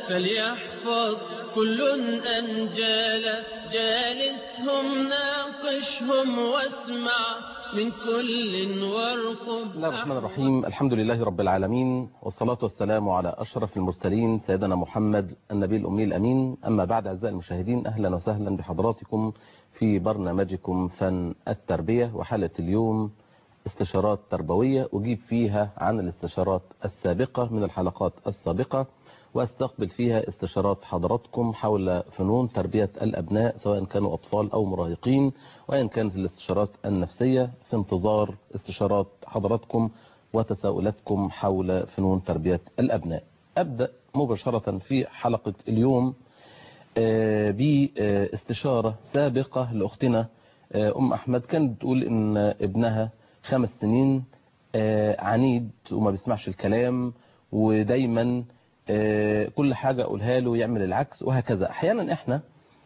فليحفظ كل أنجالا جالسهم ناقشهم واسمع من كل وارقب بسم الله الرحمن الرحيم الحمد لله رب العالمين والصلاة والسلام على أشرف المرسلين سيدنا محمد النبي الأمي الأمين أما بعد أعزائي المشاهدين أهلا وسهلا بحضراتكم في برنامجكم فن التربية وحلقة اليوم استشارات تربوية أجيب فيها عن الاستشارات السابقة من الحلقات السابقة واستقبل فيها استشارات حضراتكم حول فنون تربية الأبناء سواء كانوا أطفال أو مراهقين وإن كانت الاستشارات النفسية في انتظار استشارات حضراتكم وتساؤلاتكم حول فنون تربية الأبناء أبدأ مباشرة في حلقة اليوم باستشارة سابقة لأختنا أم أحمد كانت بتقول إن ابنها خمس سنين عنيد وما بيسمعش الكلام ودايما كل حاجة أقولها له يعمل العكس وهكذا أحيانا إحنا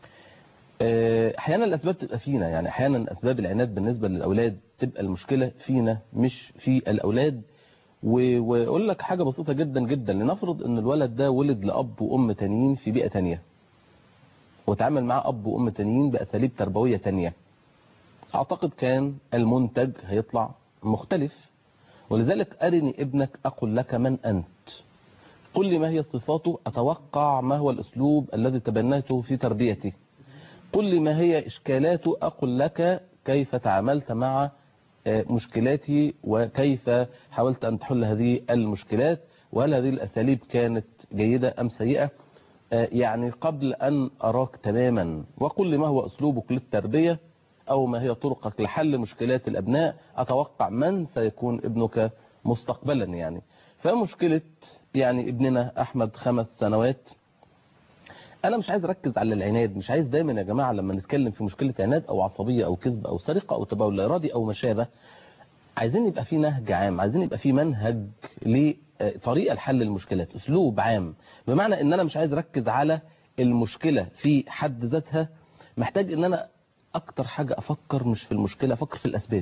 أحيانا الأسباب تبقى فينا يعني أحيانا أسباب العناد بالنسبة للأولاد تبقى المشكلة فينا مش في الأولاد وأقول لك حاجة بسيطة جدا جدا لنفرض أن الولد ده ولد لأب وأم تانيين في بيئة تانية وتعامل معاه أب وأم تانيين بأساليب تربوية تانية أعتقد كان المنتج هيطلع مختلف ولذلك أرني ابنك أقول لك من أنت قل لي ما هي صفاته أتوقع ما هو الأسلوب الذي تبنيته في تربيتي قل لي ما هي إشكالاته أقول لك كيف تعاملت مع مشكلاتي وكيف حاولت أن تحل هذه المشكلات وهل هذه الأساليب كانت جيدة أم سيئة يعني قبل أن أراك تماما وقل لي ما هو أسلوبك للتربية أو ما هي طرقك لحل مشكلات الأبناء أتوقع من سيكون ابنك مستقبلا يعني فمشكلة يعني ابننا أحمد خمس سنوات أنا مش عايز أركز على العناد مش عايز دايما يا جماعة لما نتكلم في مشكلة عناد أو عصبية أو كذب أو سرقة أو تبول لا إرادي أو ما شابه عايزين يبقى في نهج عام عايزين يبقى في منهج لطريقة لحل المشكلات أسلوب عام بمعنى إن أنا مش عايز أركز على المشكلة في حد ذاتها محتاج إن أنا أكتر حاجة أفكر مش في المشكلة أفكر في الأسباب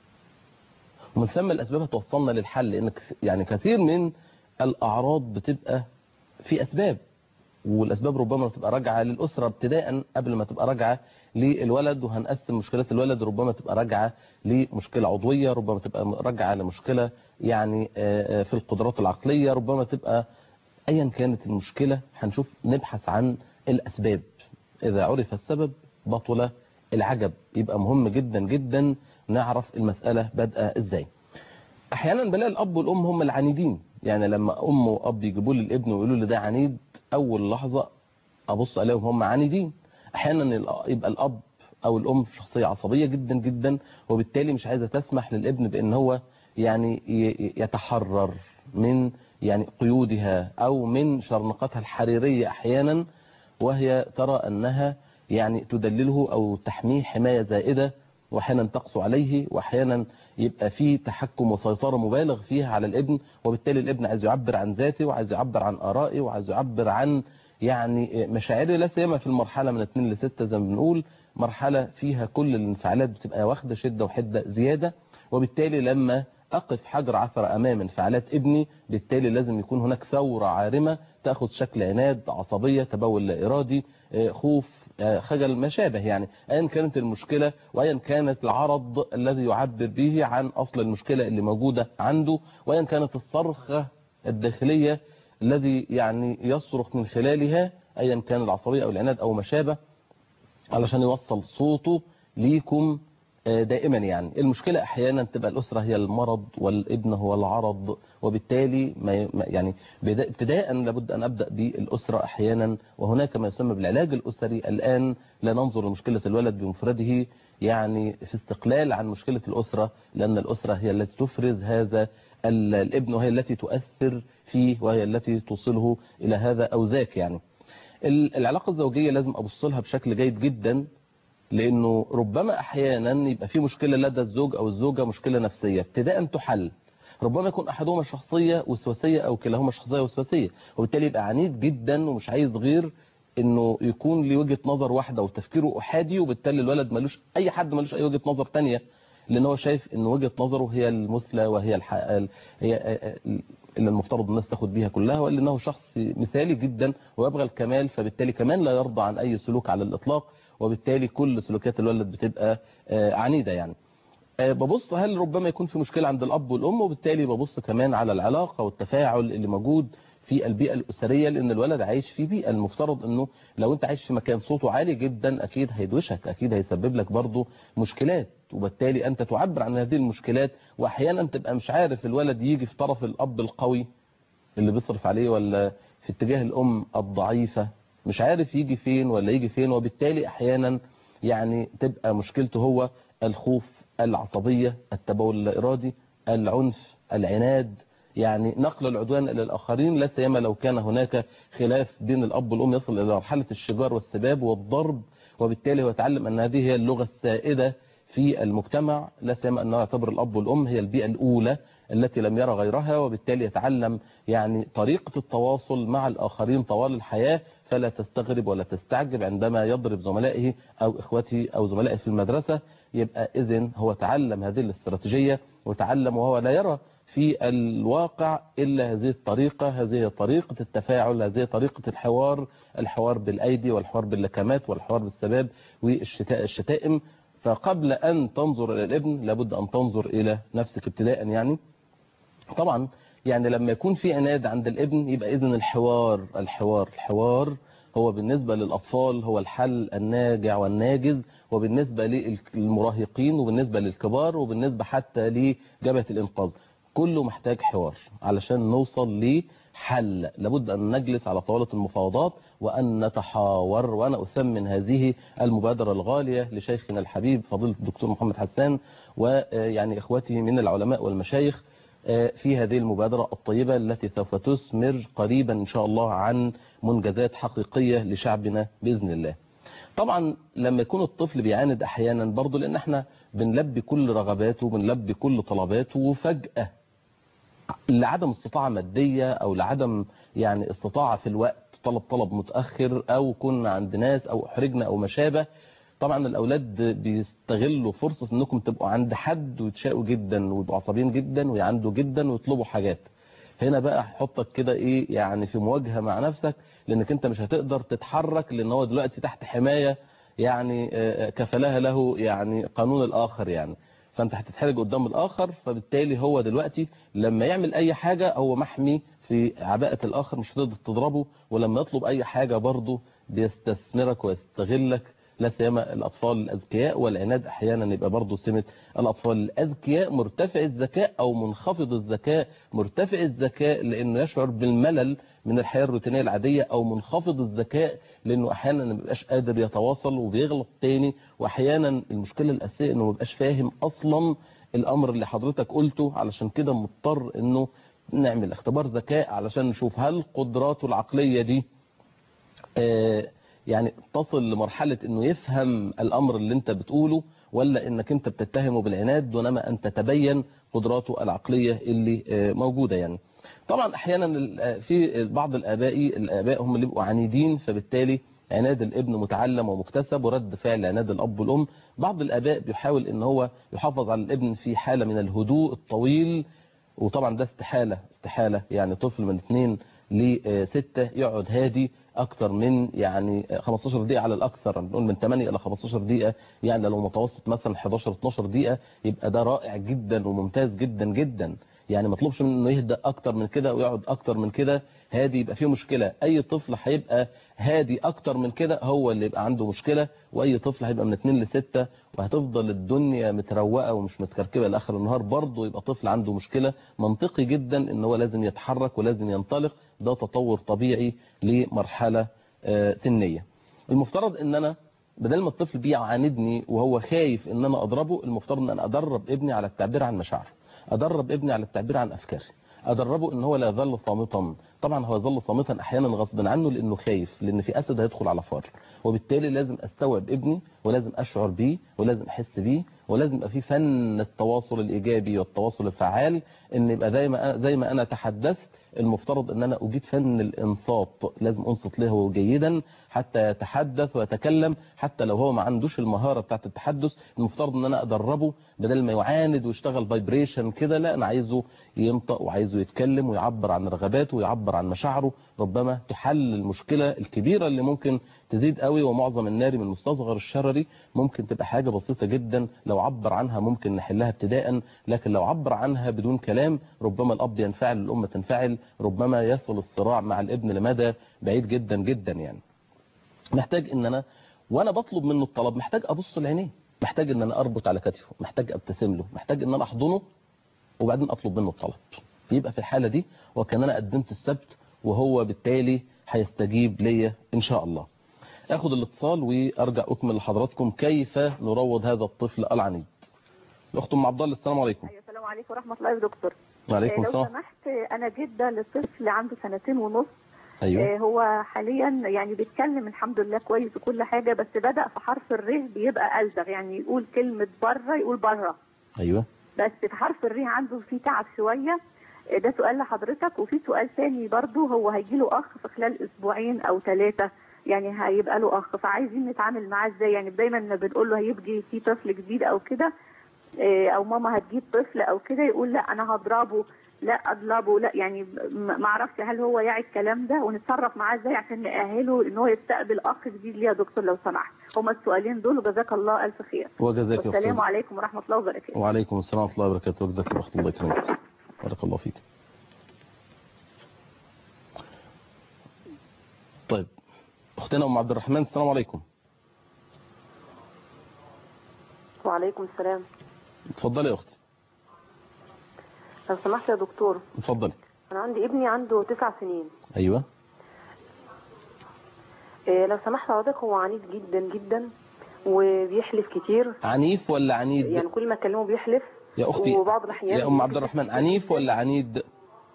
ومن ثم الأسباب هتوصلنا للحل لأن يعني كثير من الأعراض بتبقى في أسباب والأسباب ربما تبقى راجعة للأسرة ابتداء قبل ما تبقى راجعة للولد وهنقسم مشكلات الولد ربما تبقى راجعة لمشكلة عضوية ربما تبقى راجعة لمشكلة يعني في القدرات العقلية ربما تبقى أيا كانت المشكلة هنشوف نبحث عن الأسباب إذا عرف السبب بطل العجب يبقى مهم جدا جدا نعرف المسألة بادئه ازاي احيانا بلاقي الاب والام هم العنيدين يعني لما ام واب يجيبوا لي الابن ويقولوا لي ده عنيد اول لحظة ابص عليهم هم عنيدين احيانا يبقى الاب او الام شخصية عصبية جدا جدا وبالتالي مش عايزة تسمح للابن بان هو يعني يتحرر من يعني قيودها او من شرنقتها الحريرية احيانا وهي ترى انها يعني تدلله او تحميه حماية زائدة واحيانا تقسو عليه واحيانا يبقى فيه تحكم وسيطرة مبالغ فيها على الابن وبالتالي الابن عايز يعبر عن ذاته وعايز يعبر عن آرائه وعايز يعبر عن يعني مشاعره لا سيما في المرحلة من 2 ل 6 زي ما بنقول مرحلة فيها كل الانفعالات بتبقى واخدة شدة وحدة زيادة وبالتالي لما أقف حجر عثر أمام انفعالات ابني بالتالي لازم يكون هناك ثورة عارمة تأخذ شكل عناد عصبية تبول لا إرادي خوف خجل ما شابه يعني ايا كانت المشكلة وايا كانت العرض الذي يعبر به عن اصل المشكلة اللي موجودة عنده وايا كانت الصرخة الداخلية الذي يعني يصرخ من خلالها ايا كان العصبية او العناد او ما شابه علشان يوصل صوته ليكم دائما يعني المشكلة احيانا تبقى الاسرة هي المرض والابن هو العرض وبالتالي ما يعني ابتداء لابد ان ابدأ بالاسرة احيانا وهناك ما يسمى بالعلاج الاسري الان لا ننظر لمشكلة الولد بمفرده يعني في استقلال عن مشكلة الاسرة لان الاسرة هي التي تفرز هذا الابن وهي التي تؤثر فيه وهي التي توصله الى هذا او ذاك يعني العلاقة الزوجية لازم ابص لها بشكل جيد جدا لانه ربما احيانا يبقى في مشكلة لدى الزوج او الزوجة مشكلة نفسية ابتداء تحل ربما يكون احدهما شخصية وسواسية او كلاهما شخصية وسواسية وبالتالي يبقى عنيد جدا ومش عايز غير انه يكون ليه وجهة نظر واحدة وتفكيره احادي وبالتالي الولد ملوش اي حد ملوش اي وجهة نظر تانية لان هو شايف ان وجهة نظره هي المثلى وهي الح... هي اللي المفترض الناس تاخد بيها كلها وقال انه شخص مثالي جدا ويبغى الكمال فبالتالي كمان لا يرضى عن اي سلوك على الاطلاق وبالتالي كل سلوكيات الولد بتبقى عنيدة يعني ببص هل ربما يكون في مشكلة عند الاب والام وبالتالي ببص كمان على العلاقة والتفاعل اللي موجود في البيئة الأسرية لأن الولد عايش في بيئة المفترض أنه لو أنت عايش في مكان صوته عالي جدا أكيد هيدوشك أكيد هيسبب لك برضه مشكلات وبالتالي أنت تعبر عن هذه المشكلات وأحيانا تبقى مش عارف الولد يجي في طرف الأب القوي اللي بيصرف عليه ولا في اتجاه الأم الضعيفة مش عارف يجي فين ولا يجي فين وبالتالي أحيانا يعني تبقى مشكلته هو الخوف العصبية التبول الإرادي العنف العناد يعني نقل العدوان إلى الآخرين لا سيما لو كان هناك خلاف بين الأب والأم يصل إلى مرحلة الشجار والسباب والضرب وبالتالي هو يتعلم أن هذه هي اللغة السائدة في المجتمع لا سيما أنه يعتبر الأب والأم هي البيئة الأولى التي لم يرى غيرها وبالتالي يتعلم يعني طريقة التواصل مع الآخرين طوال الحياة فلا تستغرب ولا تستعجب عندما يضرب زملائه أو إخوته أو زملائه في المدرسة يبقى إذن هو تعلم هذه الاستراتيجية وتعلم وهو لا يرى في الواقع إلا هذه الطريقة هذه طريقة التفاعل هذه طريقة الحوار الحوار بالأيدي والحوار باللكمات والحوار بالسباب والشتائم فقبل أن تنظر إلى الابن لابد أن تنظر إلى نفسك ابتداء يعني طبعا يعني لما يكون في عناد عند الابن يبقى إذن الحوار الحوار الحوار هو بالنسبة للأطفال هو الحل الناجع والناجز وبالنسبة للمراهقين وبالنسبة للكبار وبالنسبة حتى لجبهة الإنقاذ كله محتاج حوار علشان نوصل لحل لابد أن نجلس على طاولة المفاوضات وأن نتحاور وأنا أثمن هذه المبادرة الغالية لشيخنا الحبيب فضيلة الدكتور محمد حسان ويعني إخوته من العلماء والمشايخ في هذه المبادرة الطيبة التي سوف تثمر قريبا إن شاء الله عن منجزات حقيقية لشعبنا بإذن الله طبعا لما يكون الطفل بيعاند أحيانا برضه لأن احنا بنلبي كل رغباته بنلبي كل طلباته وفجأة لعدم استطاعة مادية أو لعدم يعني استطاعة في الوقت طلب طلب متأخر أو كنا عند ناس أو أحرجنا أو ما شابه طبعا الأولاد بيستغلوا فرصة أنكم تبقوا عند حد ويتشاقوا جدا ويبقوا عصبيين جدا ويعندوا جدا ويطلبوا حاجات هنا بقى حطك كده ايه يعني في مواجهة مع نفسك لانك انت مش هتقدر تتحرك لان هو دلوقتي تحت حماية يعني كفلها له يعني قانون الاخر يعني فانت هتتحرج قدام الاخر فبالتالي هو دلوقتي لما يعمل اي حاجة هو محمي في عباءة الاخر مش هتقدر تضربه ولما يطلب اي حاجة برضه بيستثمرك ويستغلك لا سيما الأطفال الأذكياء والعناد أحيانا يبقى برضه سمة الأطفال الأذكياء مرتفع الذكاء أو منخفض الذكاء مرتفع الذكاء لأنه يشعر بالملل من الحياة الروتينية العادية أو منخفض الذكاء لأنه أحيانا ما بيبقاش قادر يتواصل وبيغلط تاني وأحيانا المشكلة الأساسية أنه ما بيبقاش فاهم أصلا الأمر اللي حضرتك قلته علشان كده مضطر أنه نعمل اختبار ذكاء علشان نشوف هل قدراته العقلية دي آه يعني تصل لمرحلة انه يفهم الامر اللي انت بتقوله ولا انك انت بتتهمه بالعناد دونما ان تتبين قدراته العقلية اللي موجودة يعني طبعا احيانا في بعض الاباء الاباء هم اللي بيبقوا عنيدين فبالتالي عناد الابن متعلم ومكتسب ورد فعل عناد الاب والام بعض الاباء بيحاول ان هو يحافظ على الابن في حالة من الهدوء الطويل وطبعا ده استحالة استحالة يعني طفل من اثنين لستة يقعد هادي اكتر من يعني 15 دقيقة على الاكثر بنقول من 8 الى 15 دقيقة يعني لو متوسط مثلا 11 12 دقيقة يبقى ده رائع جدا وممتاز جدا جدا يعني ما طلبش منه يهدى اكتر من كده ويقعد اكتر من كده هادي يبقى فيه مشكلة اي طفل هيبقى هادي اكتر من كده هو اللي يبقى عنده مشكلة واي طفل هيبقى من 2 ل 6 وهتفضل الدنيا متروقة ومش متكركبة لاخر النهار برضه يبقى طفل عنده مشكلة منطقي جدا ان هو لازم يتحرك ولازم ينطلق ده تطور طبيعي لمرحلة سنية المفترض ان انا بدل ما الطفل بيعاندني وهو خايف ان انا اضربه المفترض ان انا ادرب ابني على التعبير عن مشاعره ادرب ابني على التعبير عن افكاري ادربه ان هو لا يظل صامتا طبعا هو يظل صامتا احيانا غصبا عنه لانه خايف لان في اسد هيدخل على فار وبالتالي لازم استوعب ابني ولازم اشعر بيه ولازم احس بيه ولازم يبقى في فن التواصل الايجابي والتواصل الفعال ان يبقى زي ما زي ما انا تحدثت المفترض ان انا اجيد فن الانصات لازم انصت له جيدا حتى يتحدث ويتكلم حتى لو هو ما عندوش المهاره بتاعه التحدث المفترض ان انا ادربه بدل ما يعاند ويشتغل فايبريشن كده لا انا عايزه ينطق وعايزه يتكلم ويعبر عن رغباته ويعبر عن مشاعره ربما تحل المشكله الكبيره اللي ممكن تزيد قوي ومعظم النار من المستصغر الشرري ممكن تبقى حاجه بسيطه جدا لو عبر عنها ممكن نحلها ابتداء لكن لو عبر عنها بدون كلام ربما الاب ينفعل الام تنفعل ربما يصل الصراع مع الابن لمدى بعيد جدا جدا يعني محتاج ان انا وانا بطلب منه الطلب محتاج ابص لعينيه محتاج ان انا اربط على كتفه محتاج ابتسم له محتاج ان انا احضنه وبعدين اطلب منه الطلب يبقى في الحاله دي وكان انا قدمت السبت وهو بالتالي هيستجيب ليا ان شاء الله اخد الاتصال وارجع اكمل لحضراتكم كيف نروض هذا الطفل العنيد الاخت ام عبد الله السلام عليكم أيوة، السلام عليكم ورحمة الله يا دكتور وعليكم آه، لو السلام سمحت آه، أنا جدة لطفل عنده سنتين ونص ايوه آه، هو حاليا يعني بيتكلم الحمد لله كويس وكل حاجة بس بدأ في حرف الر بيبقى ألزغ يعني يقول كلمة بره يقول بره ايوه بس في حرف الر عنده فيه تعب شوية آه، ده سؤال لحضرتك وفي سؤال ثاني برضو هو هيجي له أخ في خلال أسبوعين أو ثلاثة يعني هيبقى له أخ فعايزين نتعامل معاه إزاي يعني دايما لما بنقول له هيجي في طفل جديد أو كده آه، او ماما هتجيب طفل او كده يقول لا انا هضربه لا اضربه لا يعني م- ما اعرفش هل هو يعي الكلام ده ونتصرف معاه ازاي عشان نأهله ان هو يستقبل اخ جديد ليه يا دكتور لو سمحت هما السؤالين دول وجزاك الله الف خير وجزاك يا والسلام اختي عليكم ورحمه الله وبركاته وعليكم السلام ورحمه الله وبركاته وجزاك الله اخت الله يكرمك بارك الله فيك طيب اختنا ام عبد الرحمن السلام عليكم وعليكم السلام اتفضلي يا اختي لو سمحت يا دكتور اتفضلي انا عندي ابني عنده تسع سنين ايوه إيه لو سمحت حضرتك هو عنيد جدا جدا وبيحلف كتير عنيف ولا عنيد يعني كل ما اكلمه بيحلف يا اختي وبعض الاحيان يا ام عبد الرحمن عنيف ولا عنيد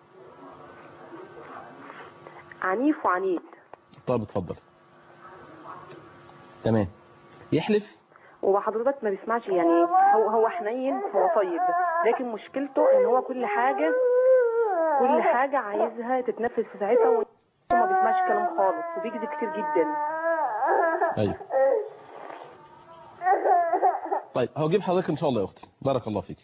عنيف وعنيد طيب اتفضل تمام يحلف وحضرتك ما بيسمعش يعني هو هو حنين هو طيب لكن مشكلته ان هو كل حاجه كل حاجه عايزها تتنفذ في ساعتها وما بيسمعش كلام خالص وبيكذب كتير جدا ايوه طيب هجيب حضرتك ان شاء الله يا اختي بارك الله فيك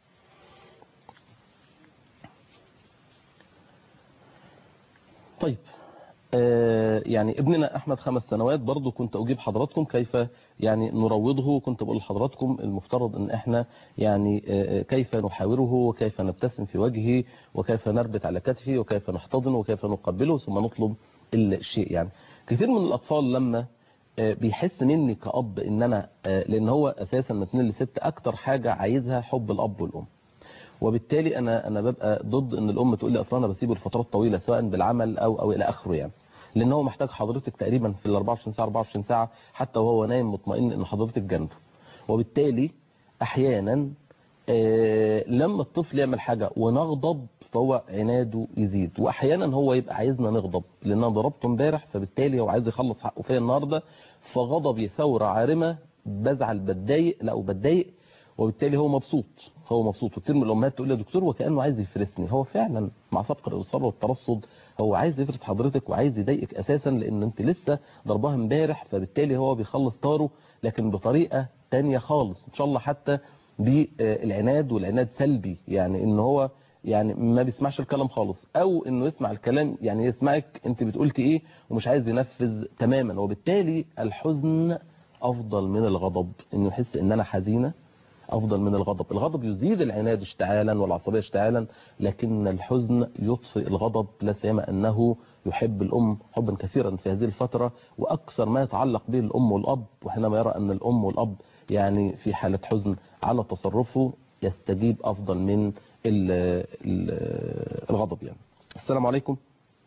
طيب آه يعني ابننا احمد خمس سنوات برضو كنت اجيب حضراتكم كيف يعني نروضه كنت بقول لحضراتكم المفترض ان احنا يعني آه كيف نحاوره وكيف نبتسم في وجهه وكيف نربط على كتفه وكيف نحتضنه وكيف نقبله ثم نطلب الشيء يعني كثير من الاطفال لما آه بيحس مني كأب ان انا آه لان هو اساسا من 2 ل 6 اكتر حاجة عايزها حب الاب والام وبالتالي انا انا ببقى ضد ان الام تقول لي اصلا انا بسيبه لفترات طويله سواء بالعمل او او الى اخره يعني لان هو محتاج حضرتك تقريبا في ال 24 ساعه 24 ساعه حتى وهو نايم مطمئن ان حضرتك جنبه وبالتالي احيانا آه لما الطفل يعمل حاجه ونغضب فهو عناده يزيد واحيانا هو يبقى عايزنا نغضب لان انا ضربته امبارح فبالتالي هو عايز يخلص حقه فيا النهارده فغضبي ثوره عارمه بزعل بتضايق لا وبتضايق وبالتالي هو مبسوط هو مبسوط وكتير من الامهات تقول لي يا دكتور وكانه عايز يفرسني هو فعلا مع سبق الاصرار والترصد هو عايز يفرس حضرتك وعايز يضايقك اساسا لان انت لسه ضربها امبارح فبالتالي هو بيخلص طاره لكن بطريقه تانية خالص ان شاء الله حتى بالعناد والعناد سلبي يعني ان هو يعني ما بيسمعش الكلام خالص او انه يسمع الكلام يعني يسمعك انت بتقولتي ايه ومش عايز ينفذ تماما وبالتالي الحزن افضل من الغضب انه يحس ان انا حزينه افضل من الغضب الغضب يزيد العناد اشتعالا والعصبيه اشتعالا لكن الحزن يطفئ الغضب لا سيما انه يحب الام حبا كثيرا في هذه الفتره واكثر ما يتعلق به الام والاب وحينما يرى ان الام والاب يعني في حاله حزن على تصرفه يستجيب افضل من ال ال الغضب يعني السلام عليكم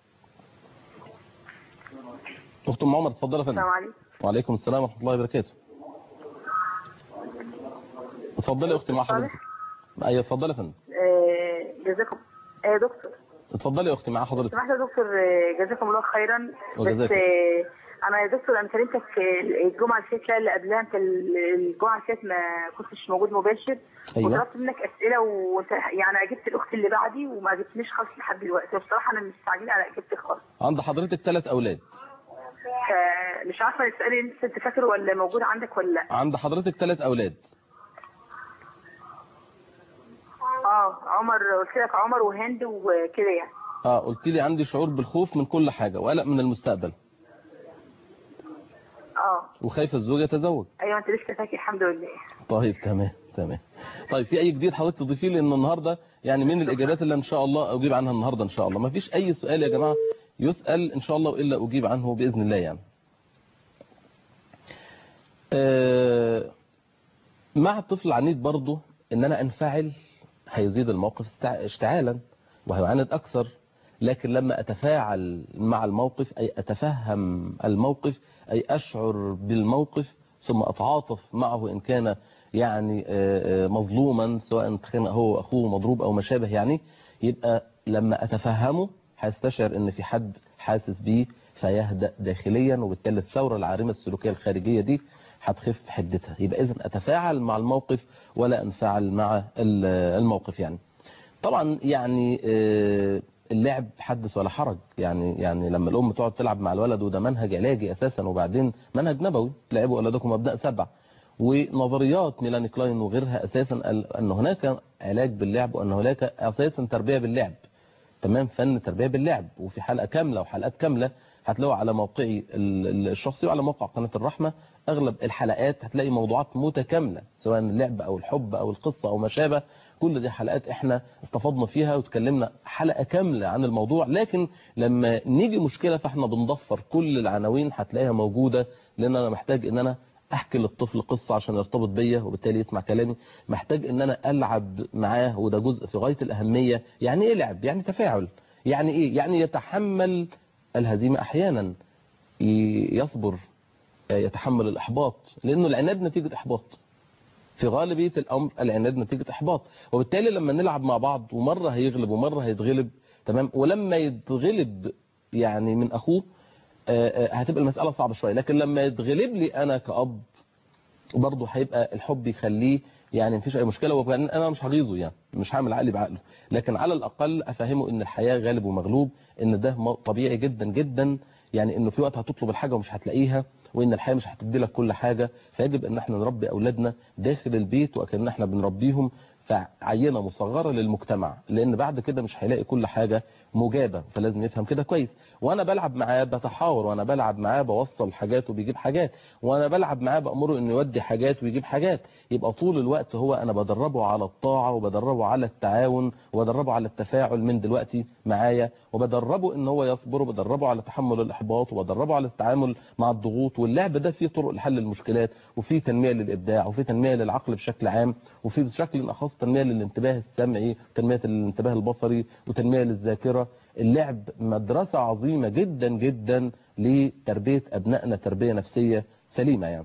اخت ام عمر اتفضلي يا فندم السلام عليكم وعليكم السلام ورحمه الله وبركاته اتفضلي يا اختي مع حضرتك ايوه اتفضلي يا فندم آه، جزاكم آه، يا دكتور اتفضلي يا اختي مع حضرتك سمحت يا دكتور آه، جزاكم الله خيرا بس وجزاك. آه، انا يا دكتور انا كلمتك آه، الجمعه اللي فاتت لا اللي قبلها انت ال- الجمعه اللي فاتت ما كنتش موجود مباشر أيوة. وطلبت منك اسئله وانت يعني اجبت الاخت اللي بعدي وما جبتنيش خالص لحد دلوقتي وبصراحه انا مستعجله على اجابتك خالص عند حضرتك ثلاث اولاد فمش عارفه السؤال اللي انت انت فاكره ولا موجود عندك ولا لا عند حضرتك ثلاث اولاد اه عمر قلت لك عمر وهند وكده يعني اه قلت لي عندي شعور بالخوف من كل حاجه وقلق من المستقبل اه وخايف الزوج يتزوج ايوه انت لسه فاكر الحمد لله طيب تمام تمام طيب في اي جديد حضرتك تضيفيه لان النهارده يعني من الاجابات اللي ان شاء الله اجيب عنها النهارده ان شاء الله ما فيش اي سؤال يا جماعه يسال ان شاء الله والا اجيب عنه باذن الله يعني آه، مع الطفل العنيد برضه ان انا انفعل هيزيد الموقف استع- اشتعالا وهيعاند اكثر لكن لما اتفاعل مع الموقف اي اتفهم الموقف اي اشعر بالموقف ثم اتعاطف معه ان كان يعني آه، آه، مظلوما سواء كان هو واخوه مضروب او ما شابه يعني يبقى لما اتفهمه هيستشعر ان في حد حاسس بيه فيهدأ داخليا وبالتالي الثوره العارمه السلوكيه الخارجيه دي هتخف حدتها يبقى اذا اتفاعل مع الموقف ولا انفعل مع ال- الموقف يعني طبعا يعني آه، اللعب حدث ولا حرج يعني يعني لما الام تقعد تلعب مع الولد وده منهج علاجي اساسا وبعدين منهج نبوي لعبوا اولادكم ابناء سبع ونظريات ميلاني كلاين وغيرها اساسا قال ان هناك علاج باللعب وان هناك اساسا تربيه باللعب تمام فن تربيه باللعب وفي حلقه كامله وحلقات كامله هتلاقوا على موقعي ال- ال- الشخصي وعلى موقع قناه الرحمه اغلب الحلقات هتلاقي موضوعات متكامله سواء اللعب او الحب او القصه او ما شابه كل دي حلقات احنا استفدنا فيها وتكلمنا حلقه كامله عن الموضوع لكن لما نيجي مشكله فاحنا بنضفر كل العناوين هتلاقيها موجوده لان انا محتاج ان انا احكي للطفل قصه عشان يرتبط بيا وبالتالي يسمع كلامي محتاج ان انا العب معاه وده جزء في غايه الاهميه يعني ايه لعب يعني تفاعل يعني ايه يعني يتحمل الهزيمه احيانا ي- يصبر يتحمل الاحباط لانه العناد نتيجه احباط في غالبيه الامر العناد نتيجه احباط وبالتالي لما نلعب مع بعض ومره هيغلب ومره هيتغلب تمام ولما يتغلب يعني من اخوه آه، آه، هتبقى المساله صعبه شويه لكن لما يتغلب لي انا كاب برضه هيبقى الحب يخليه يعني مفيش اي مشكله وكان انا مش هغيظه يعني مش هعمل عقلي بعقله لكن على الاقل افهمه ان الحياه غالب ومغلوب ان ده م- طبيعي جدا جدا يعني انه في وقت هتطلب الحاجه ومش هتلاقيها وان الحياه مش هتدي لك كل حاجه فيجب ان احنا نربي اولادنا داخل البيت وكأن احنا بنربيهم فعينه مصغره للمجتمع لان بعد كده مش هيلاقي كل حاجه مجابه فلازم يفهم كده كويس وانا بلعب معاه بتحاور وانا بلعب معاه بوصل حاجات وبيجيب حاجات وانا بلعب معاه بامره انه يودي حاجات ويجيب حاجات يبقى طول الوقت هو انا بدربه على الطاعه وبدربه على التعاون وبدربه على التفاعل من دلوقتي معايا وبدربه ان هو يصبر وبدربه على تحمل الاحباط وبدربه على التعامل مع الضغوط واللعب ده فيه طرق لحل المشكلات وفيه تنميه للابداع وفيه تنميه للعقل بشكل عام وفيه بشكل اخص تنميه للانتباه السمعي وتنميه الانتباه البصري وتنميه للذاكره اللعب مدرسه عظيمه جدا جدا لتربيه ابنائنا تربيه نفسيه سليمه يعني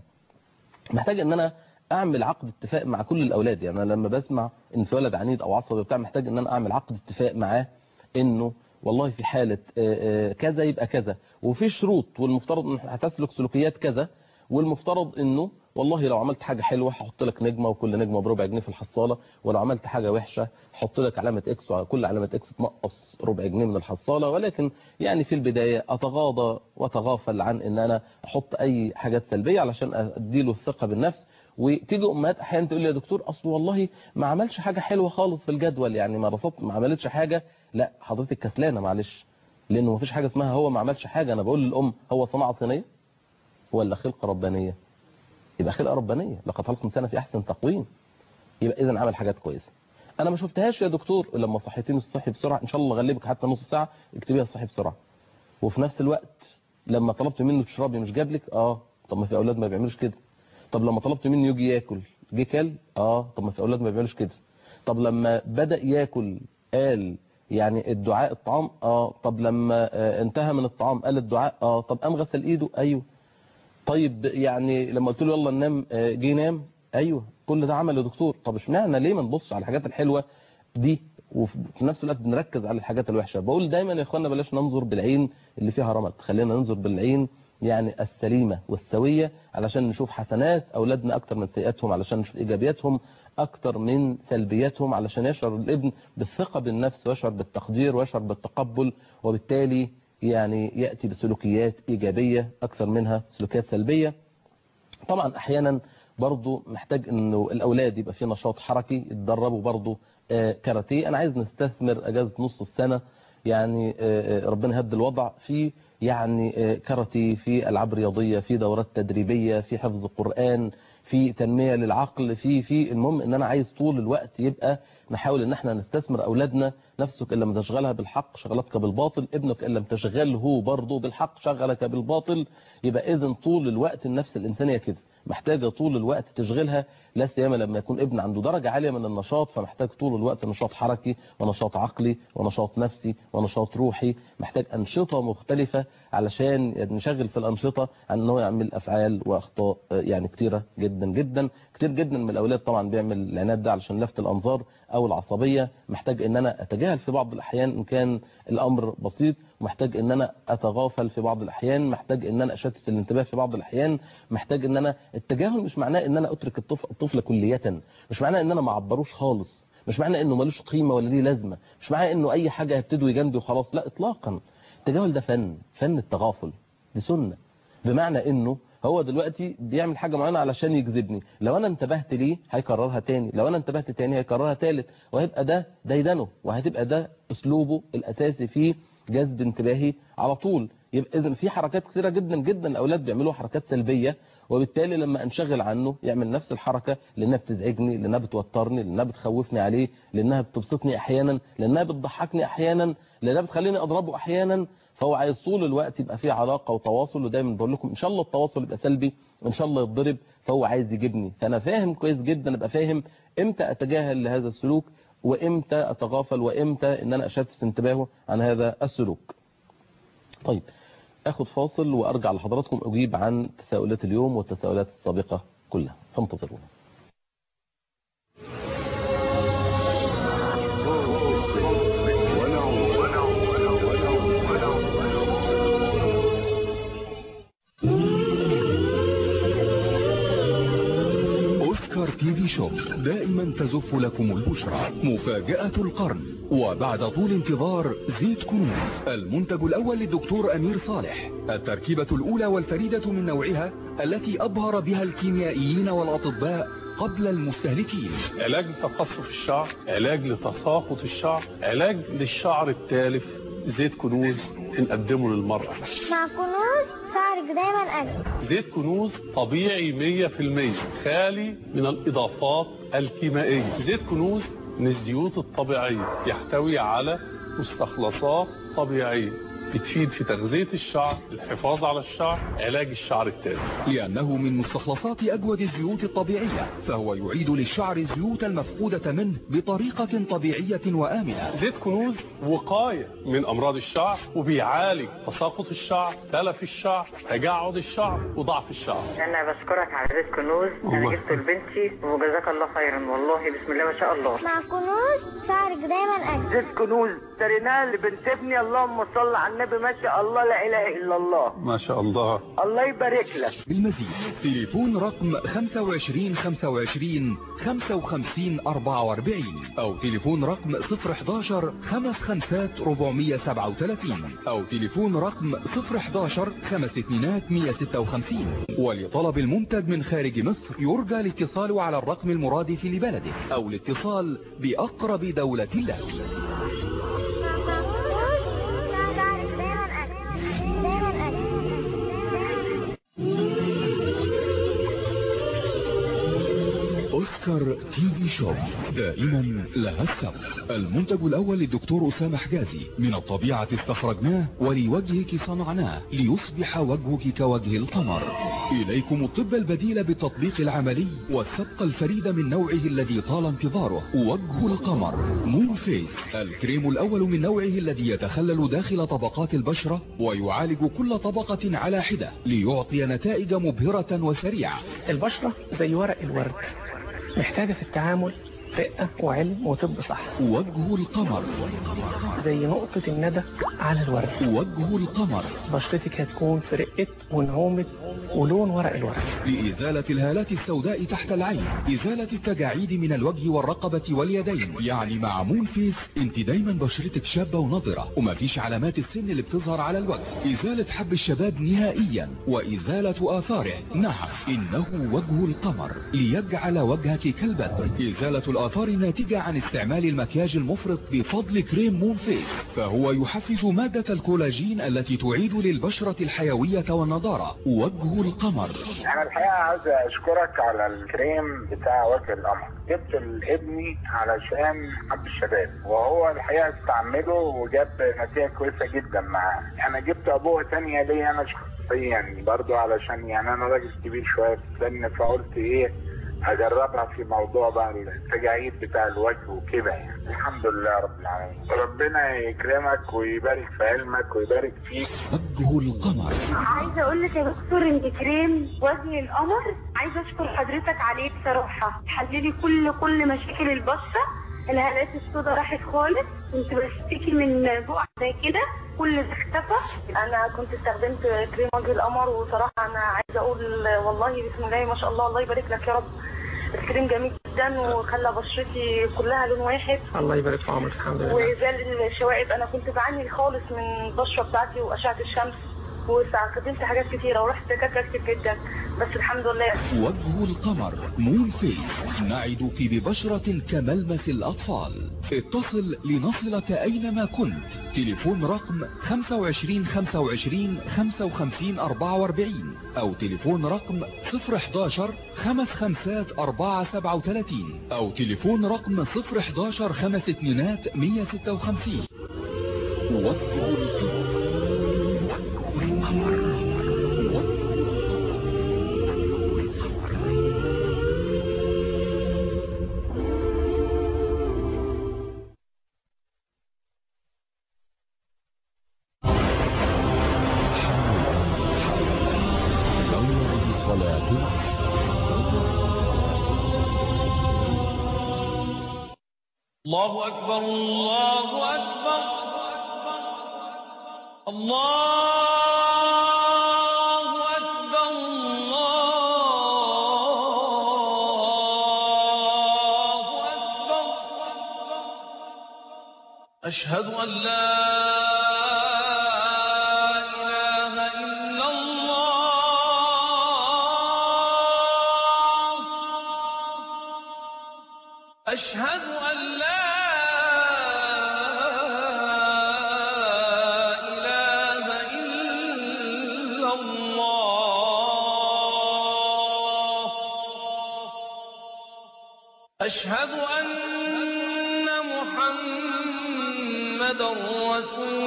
محتاج ان انا اعمل عقد اتفاق مع كل الاولاد يعني انا لما بسمع ان في ولد عنيد او عصبي بتاع محتاج ان انا اعمل عقد اتفاق معاه انه والله في حالة آه، آه، كذا يبقى كذا وفي شروط والمفترض ان هتسلك سلوكيات كذا والمفترض انه والله لو عملت حاجة حلوة هحط لك نجمة وكل نجمة بربع جنيه في الحصالة ولو عملت حاجة وحشة هحط لك علامة اكس وعلى كل علامة اكس تنقص ربع جنيه من الحصالة ولكن يعني في البداية اتغاضى واتغافل عن ان انا احط اي حاجات سلبية علشان اديله الثقة بالنفس وتيجي امهات احيانا تقول لي يا دكتور اصل والله ما عملش حاجة حلوة خالص في الجدول يعني ما رصدت ما عملتش حاجة لا حضرتك كسلانة معلش لانه ما فيش حاجة اسمها هو ما عملش حاجة انا بقول للام هو صناعة صينية ولا خلقة ربانية يبقى خلقة ربانية لقد خلق الانسان في احسن تقويم يبقى اذا عمل حاجات كويسة انا ما شفتهاش يا دكتور لما صحيتيني الصحي بسرعة ان شاء الله اغلبك حتى نص ساعة اكتبيها الصحي بسرعة وفي نفس الوقت لما طلبت منه تشربي مش جاب لك اه طب ما في اولاد ما بيعملوش كده طب لما طلبت منه يجي ياكل جه كل اه طب ما في اولاد ما بيعملوش كده طب لما بدا ياكل قال يعني الدعاء الطعام اه طب لما آه انتهى من الطعام قال الدعاء اه طب قام غسل ايده ايوه طيب يعني لما قلت له يلا ننام آه، جه نام ايوه كل ده عمل يا دكتور طب اشمعنى ليه ما نبصش على الحاجات الحلوه دي وفي نفس الوقت بنركز على الحاجات الوحشه بقول دايما يا اخوانا بلاش ننظر بالعين اللي فيها رمد خلينا ننظر بالعين يعني السليمة والسوية علشان نشوف حسنات أولادنا أكتر من سيئاتهم علشان نشوف إيجابياتهم أكتر من سلبياتهم علشان يشعر الابن بالثقة بالنفس ويشعر بالتقدير ويشعر بالتقبل وبالتالي يعني يأتي بسلوكيات إيجابية أكثر منها سلوكيات سلبية طبعا أحيانا برضو محتاج أنه الأولاد يبقى في نشاط حركي يتدربوا برضو آه، كاراتيه أنا عايز نستثمر أجازة نص السنة يعني آه، آه، ربنا يهد الوضع في يعني آه، كاراتيه في ألعاب رياضية في دورات تدريبية في حفظ قرآن في تنمية للعقل في في المهم ان انا عايز طول الوقت يبقى نحاول ان احنا نستثمر اولادنا نفسك ان لم تشغلها بالحق شغلتك بالباطل ابنك ان لم تشغله برضه بالحق شغلك بالباطل يبقى اذا طول الوقت النفس الانسانيه كده محتاجه طول الوقت تشغلها لا سيما لما يكون ابن عنده درجه عاليه من النشاط فمحتاج طول الوقت نشاط حركي ونشاط عقلي ونشاط نفسي ونشاط روحي محتاج انشطه مختلفه علشان نشغل في الانشطه عن ان هو يعمل افعال واخطاء آه، يعني كتيره جدا جدا كتير جدا من الاولاد طبعا بيعمل العناد ده علشان لفت الانظار او العصبيه محتاج ان انا اتجاهل في بعض الاحيان ان كان الامر بسيط محتاج ان انا اتغافل في بعض الاحيان محتاج ان انا اشتت الانتباه في بعض الاحيان محتاج ان انا التجاهل مش معناه ان انا اترك الطفل الطفل كليه مش معناه ان انا ما اعبروش خالص مش معناه انه ملوش قيمه ولا ليه لازمه مش معناه انه اي حاجه هبتدوا جنبي وخلاص لا اطلاقا التجاهل ده فن فن التغافل دي سنه بمعنى انه هو دلوقتي بيعمل حاجة معينة علشان يجذبني لو انا انتبهت ليه هيكررها تاني لو انا انتبهت تاني هيكررها تالت وهيبقى ده ديدنه وهتبقى ده اسلوبه الاساسي في جذب انتباهي على طول يبقى اذا في حركات كثيرة جدا جدا الاولاد بيعملوا حركات سلبية وبالتالي لما انشغل عنه يعمل نفس الحركة لانها بتزعجني لانها بتوترني لانها بتخوفني عليه لانها بتبسطني احيانا لانها بتضحكني احيانا لانها بتخليني اضربه احيانا فهو عايز طول الوقت يبقى فيه علاقة وتواصل ودايما بقول لكم ان شاء الله التواصل يبقى سلبي وان شاء الله يتضرب فهو عايز يجيبني فانا فاهم كويس جدا ابقى فاهم امتى اتجاهل لهذا السلوك وامتى اتغافل وامتى ان انا اشتت انتباهه عن هذا السلوك طيب اخد فاصل وارجع لحضراتكم اجيب عن تساؤلات اليوم والتساؤلات السابقة كلها فانتظرونا أوسكار تي في شوب دائما تزف لكم البشرى مفاجأة القرن وبعد طول انتظار زيت كنوز المنتج الأول للدكتور أمير صالح التركيبة الأولى والفريدة من نوعها التي أبهر بها الكيميائيين والأطباء قبل المستهلكين علاج لتقصف الشعر علاج لتساقط الشعر علاج للشعر التالف زيت كنوز بنقدمه للمرأة مع كنوز شعرك دايما أجمل زيت كنوز طبيعي 100% خالي من الإضافات الكيميائية زيت كنوز من الزيوت الطبيعية يحتوي على مستخلصات طبيعية بتفيد في تغذية الشعر الحفاظ على الشعر علاج الشعر التالف لأنه من مستخلصات أجود الزيوت الطبيعية فهو يعيد للشعر الزيوت المفقودة منه بطريقة طبيعية وآمنة زيت كنوز وقاية من أمراض الشعر وبيعالج تساقط الشعر تلف الشعر تجعد الشعر وضعف الشعر انا بشكرك على رزق كنوز انا الله. جبته لبنتي وجزاك الله خيرا والله بسم الله ما شاء الله مع كنوز شعرك دايما أجمل زيت كنوز اشتريناه لبنت ابني اللهم صل على النبي ما شاء الله لا اله الا الله ما شاء الله الله يبارك لك بالمزيد تليفون رقم 25 25 55 44 أو تليفون رقم 011 55 437 أو تليفون رقم 011 5 2 156 ولطلب المنتج من خارج مصر يرجى الاتصال على الرقم المرادف لبلدك أو الاتصال بأقرب دولة لك مع كنوز شعرك دايما أجمل دايما أجمل أوسكار تي في شوب دائما لها السبب المنتج الأول للدكتور أسامة حجازي من الطبيعة استخرجناه ولوجهك صنعناه ليصبح وجهك كوجه القمر إليكم الطب البديل بالتطبيق العملي والسبق الفريد من نوعه الذي طال انتظاره وجه القمر مون فيس الكريم الأول من نوعه الذي يتخلل داخل طبقات البشرة ويعالج كل طبقة على حدة ليعطي نتائج مبهرة وسريعة البشرة زي ورق الورد محتاجة في التعامل رقة وعلم وطب صح وجه القمر زي نقطة الندى على الورد وجه القمر بشرتك هتكون في رقة ونعومة ولون ورق الورد لإزالة الهالات السوداء تحت العين إزالة التجاعيد من الوجه والرقبة واليدين يعني مع مون فيس انت دايما بشرتك شابة ونضرة ومفيش علامات السن اللي بتظهر على الوجه إزالة حب الشباب نهائيا وإزالة آثاره نعم إنه وجه القمر ليجعل وجهك كالبدر إزالة الآثار الناتجة عن استعمال المكياج المفرط بفضل كريم مون فيس فهو يحفز مادة الكولاجين التي تعيد للبشرة الحيوية والنضارة وجه القمر انا الحقيقه عايز اشكرك على الكريم بتاع وجه القمر جبت لابني علشان حب الشباب وهو الحقيقه استعمله وجاب نتيجه كويسه جدا معاه انا جبت ابوه تانية ليا انا شخصيا برضو علشان يعني انا راجل كبير شويه في السن فقلت ايه هجربها في موضوع بقى التجاعيد بتاع الوجه وكده يعني الحمد لله رب العالمين ربنا يكرمك ويبارك في علمك ويبارك فيك وجه القمر عايزه اقول لك يا دكتور ان كريم وجه القمر عايزه اشكر حضرتك عليه بصراحه حللي كل كل مشاكل البشره الهالات السوداء راحت خالص كنت بشتكي من بقع زي كده كل ده اختفى انا كنت استخدمت كريم وجه القمر وصراحه انا عايزه اقول والله بسم الله ما شاء الله الله يبارك لك يا رب الكريم جميل جدا وخلى بشرتي كلها لون واحد الله يبارك في عمرك الحمد لله وزال الشوائب انا كنت بعاني خالص من البشره بتاعتي واشعه الشمس واستخدمت حاجات كتيره ورحت دكاتره كتير جدا بس الحمد لله وجه القمر مون فيس نعدك ببشرة كملمس الأطفال اتصل لنصلك أينما كنت تليفون رقم 25 25 55 44 أو تليفون رقم 011 خمس خمسات 4 37 أو تليفون رقم 011 خمس اتنينات 156 وجه القمر الله أكبر الله أكبر الله أكبر الله أكبر أشهد أن لا إله إلا الله أشهد أن لا إله إلا الله أشهد أن محمدا رسول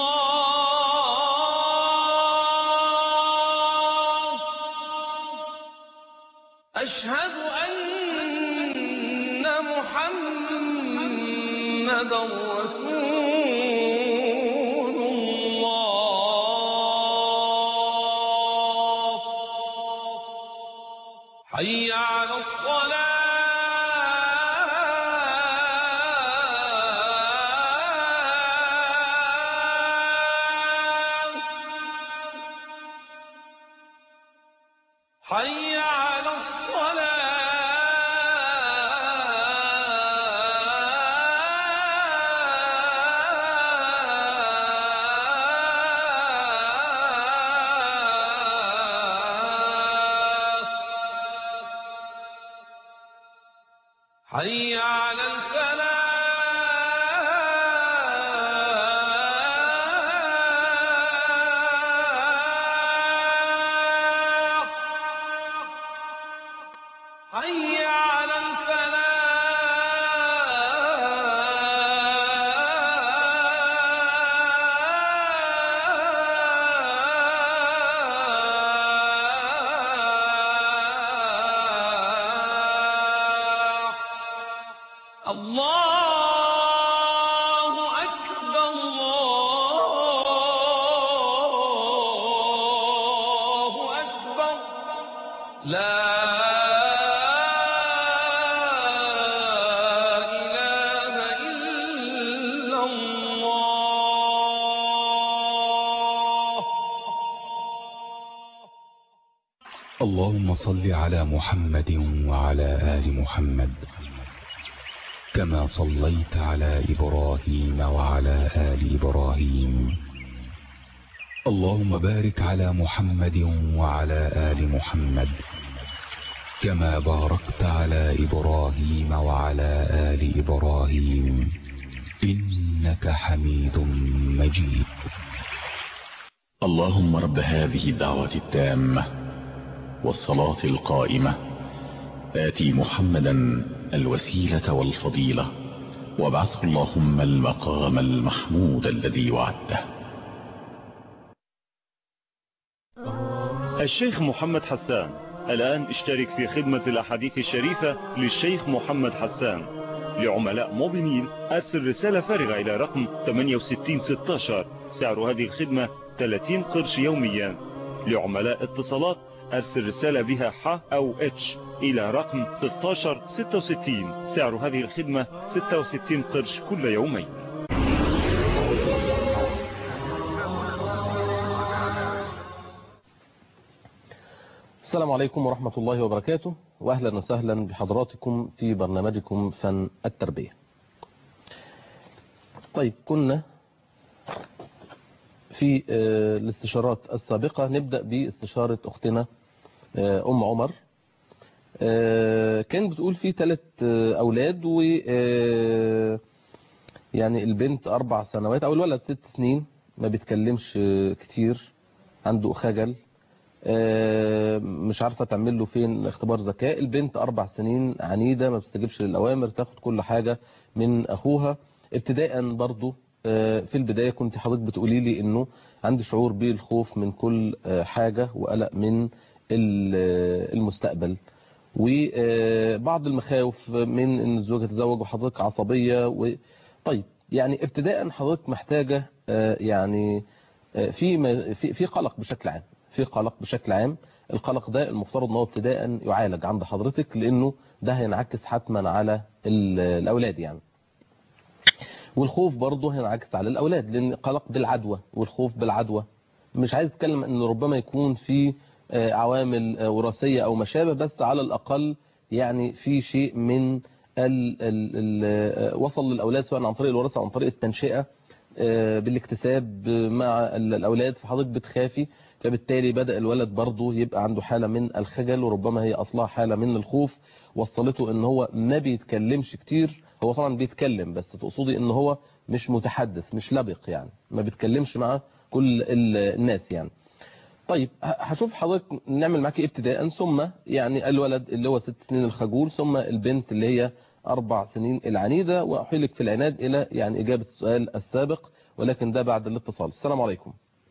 الله أشهد أن محمدا رسول الله حي على الصلاة حي على الصلاة حي على الفلاح حي على الفلاح الله أكبر الله أكبر لا اللهم صل على محمد وعلى آل محمد كما صليت على إبراهيم وعلى آل إبراهيم اللهم بارك على محمد وعلى آل محمد كما باركت على إبراهيم وعلى آل إبراهيم إنك حميد مجيد اللهم رب هذه الدعوة التامة والصلاة القائمة آتي محمدا الوسيلة والفضيلة وابعثه اللهم المقام المحمود الذي وعدته الشيخ محمد حسان الآن اشترك في خدمة الأحاديث الشريفة للشيخ محمد حسان لعملاء موبينيل أرسل رسالة فارغة إلى رقم 6816 سعر هذه الخدمة 30 قرش يوميا لعملاء اتصالات أرسل رسالة بها ح أو اتش إلى رقم 1666 سعر هذه الخدمة 66 قرش كل يومين السلام عليكم ورحمة الله وبركاته وأهلا وسهلا بحضراتكم في برنامجكم فن التربية طيب كنا في آه، الاستشارات السابقة نبدأ باستشارة أختنا آه، أم عمر آه، كان بتقول في ثلاث أولاد و آه، يعني البنت أربع سنوات أو الولد ست سنين ما بيتكلمش آه، كتير عنده خجل آه، مش عارفة تعمل له فين اختبار ذكاء البنت أربع سنين عنيدة ما بتستجيبش للأوامر تاخد كل حاجة من أخوها ابتداء برضو آه، في البداية كنت حضرتك بتقولي لي انه عندي شعور بالخوف من كل آه، حاجة وقلق من ال- آه، المستقبل وبعض المخاوف من ان الزوجة تتزوج وحضرتك عصبية و... طيب يعني ابتداء حضرتك محتاجة آه، يعني آه، في ما- في في قلق بشكل عام في قلق بشكل عام القلق ده المفترض ان هو ابتداء يعالج عند حضرتك لانه ده هينعكس حتما على ال- الاولاد يعني والخوف برضه هينعكس على الاولاد لان قلق بالعدوى والخوف بالعدوى مش عايز اتكلم ان ربما يكون في آه، عوامل آه، وراثيه او ما شابه بس على الاقل يعني في شيء من ال ال ال آه، وصل للاولاد سواء عن طريق الوراثه او عن طريق التنشئه آه، بالاكتساب مع ال- الاولاد فحضرتك بتخافي فبالتالي بدأ الولد برضه يبقى عنده حالة من الخجل وربما هي أصلها حالة من الخوف وصلته ان هو ما بيتكلمش كتير هو طبعا بيتكلم بس تقصدي ان هو مش متحدث مش لبق يعني ما بيتكلمش مع كل ال- الناس يعني طيب ه- هشوف حضرتك نعمل معاكي ابتداء ثم يعني الولد اللي هو ست سنين الخجول ثم البنت اللي هي أربع سنين العنيدة وأحيلك في العناد إلى يعني إجابة السؤال السابق ولكن ده بعد الاتصال السلام عليكم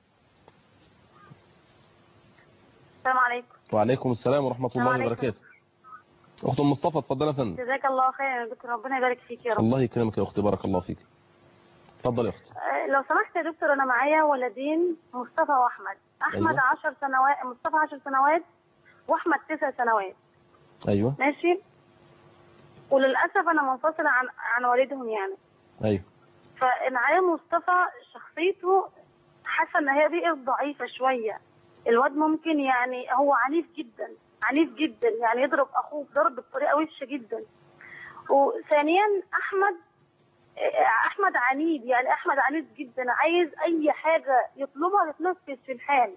السلام عليكم وعليكم السلام ورحمة السلام الله عليكم. وبركاته أخت أم مصطفى اتفضل يا فندم جزاك الله خير يا دكتور ربنا يبارك فيك يا رب الله يكرمك يا أختي بارك الله فيك اتفضل يا أختي آه، لو سمحت يا دكتور انا معايا ولدين مصطفى واحمد احمد أيوة. 10 سنوات مصطفى 10 سنوات واحمد 9 سنوات أيوه ماشي وللاسف انا منفصله عن عن والدهم يعني أيوه فمعايا مصطفى شخصيته حاسه ان هي بقت ضعيفه شويه الواد ممكن يعني هو عنيف جدا عنيف جدا يعني يضرب اخوه ضرب بطريقه وحشه جدا وثانيا احمد آه، احمد عنيد يعني احمد عنيد جدا عايز اي حاجه يطلبها تتنفذ في الحال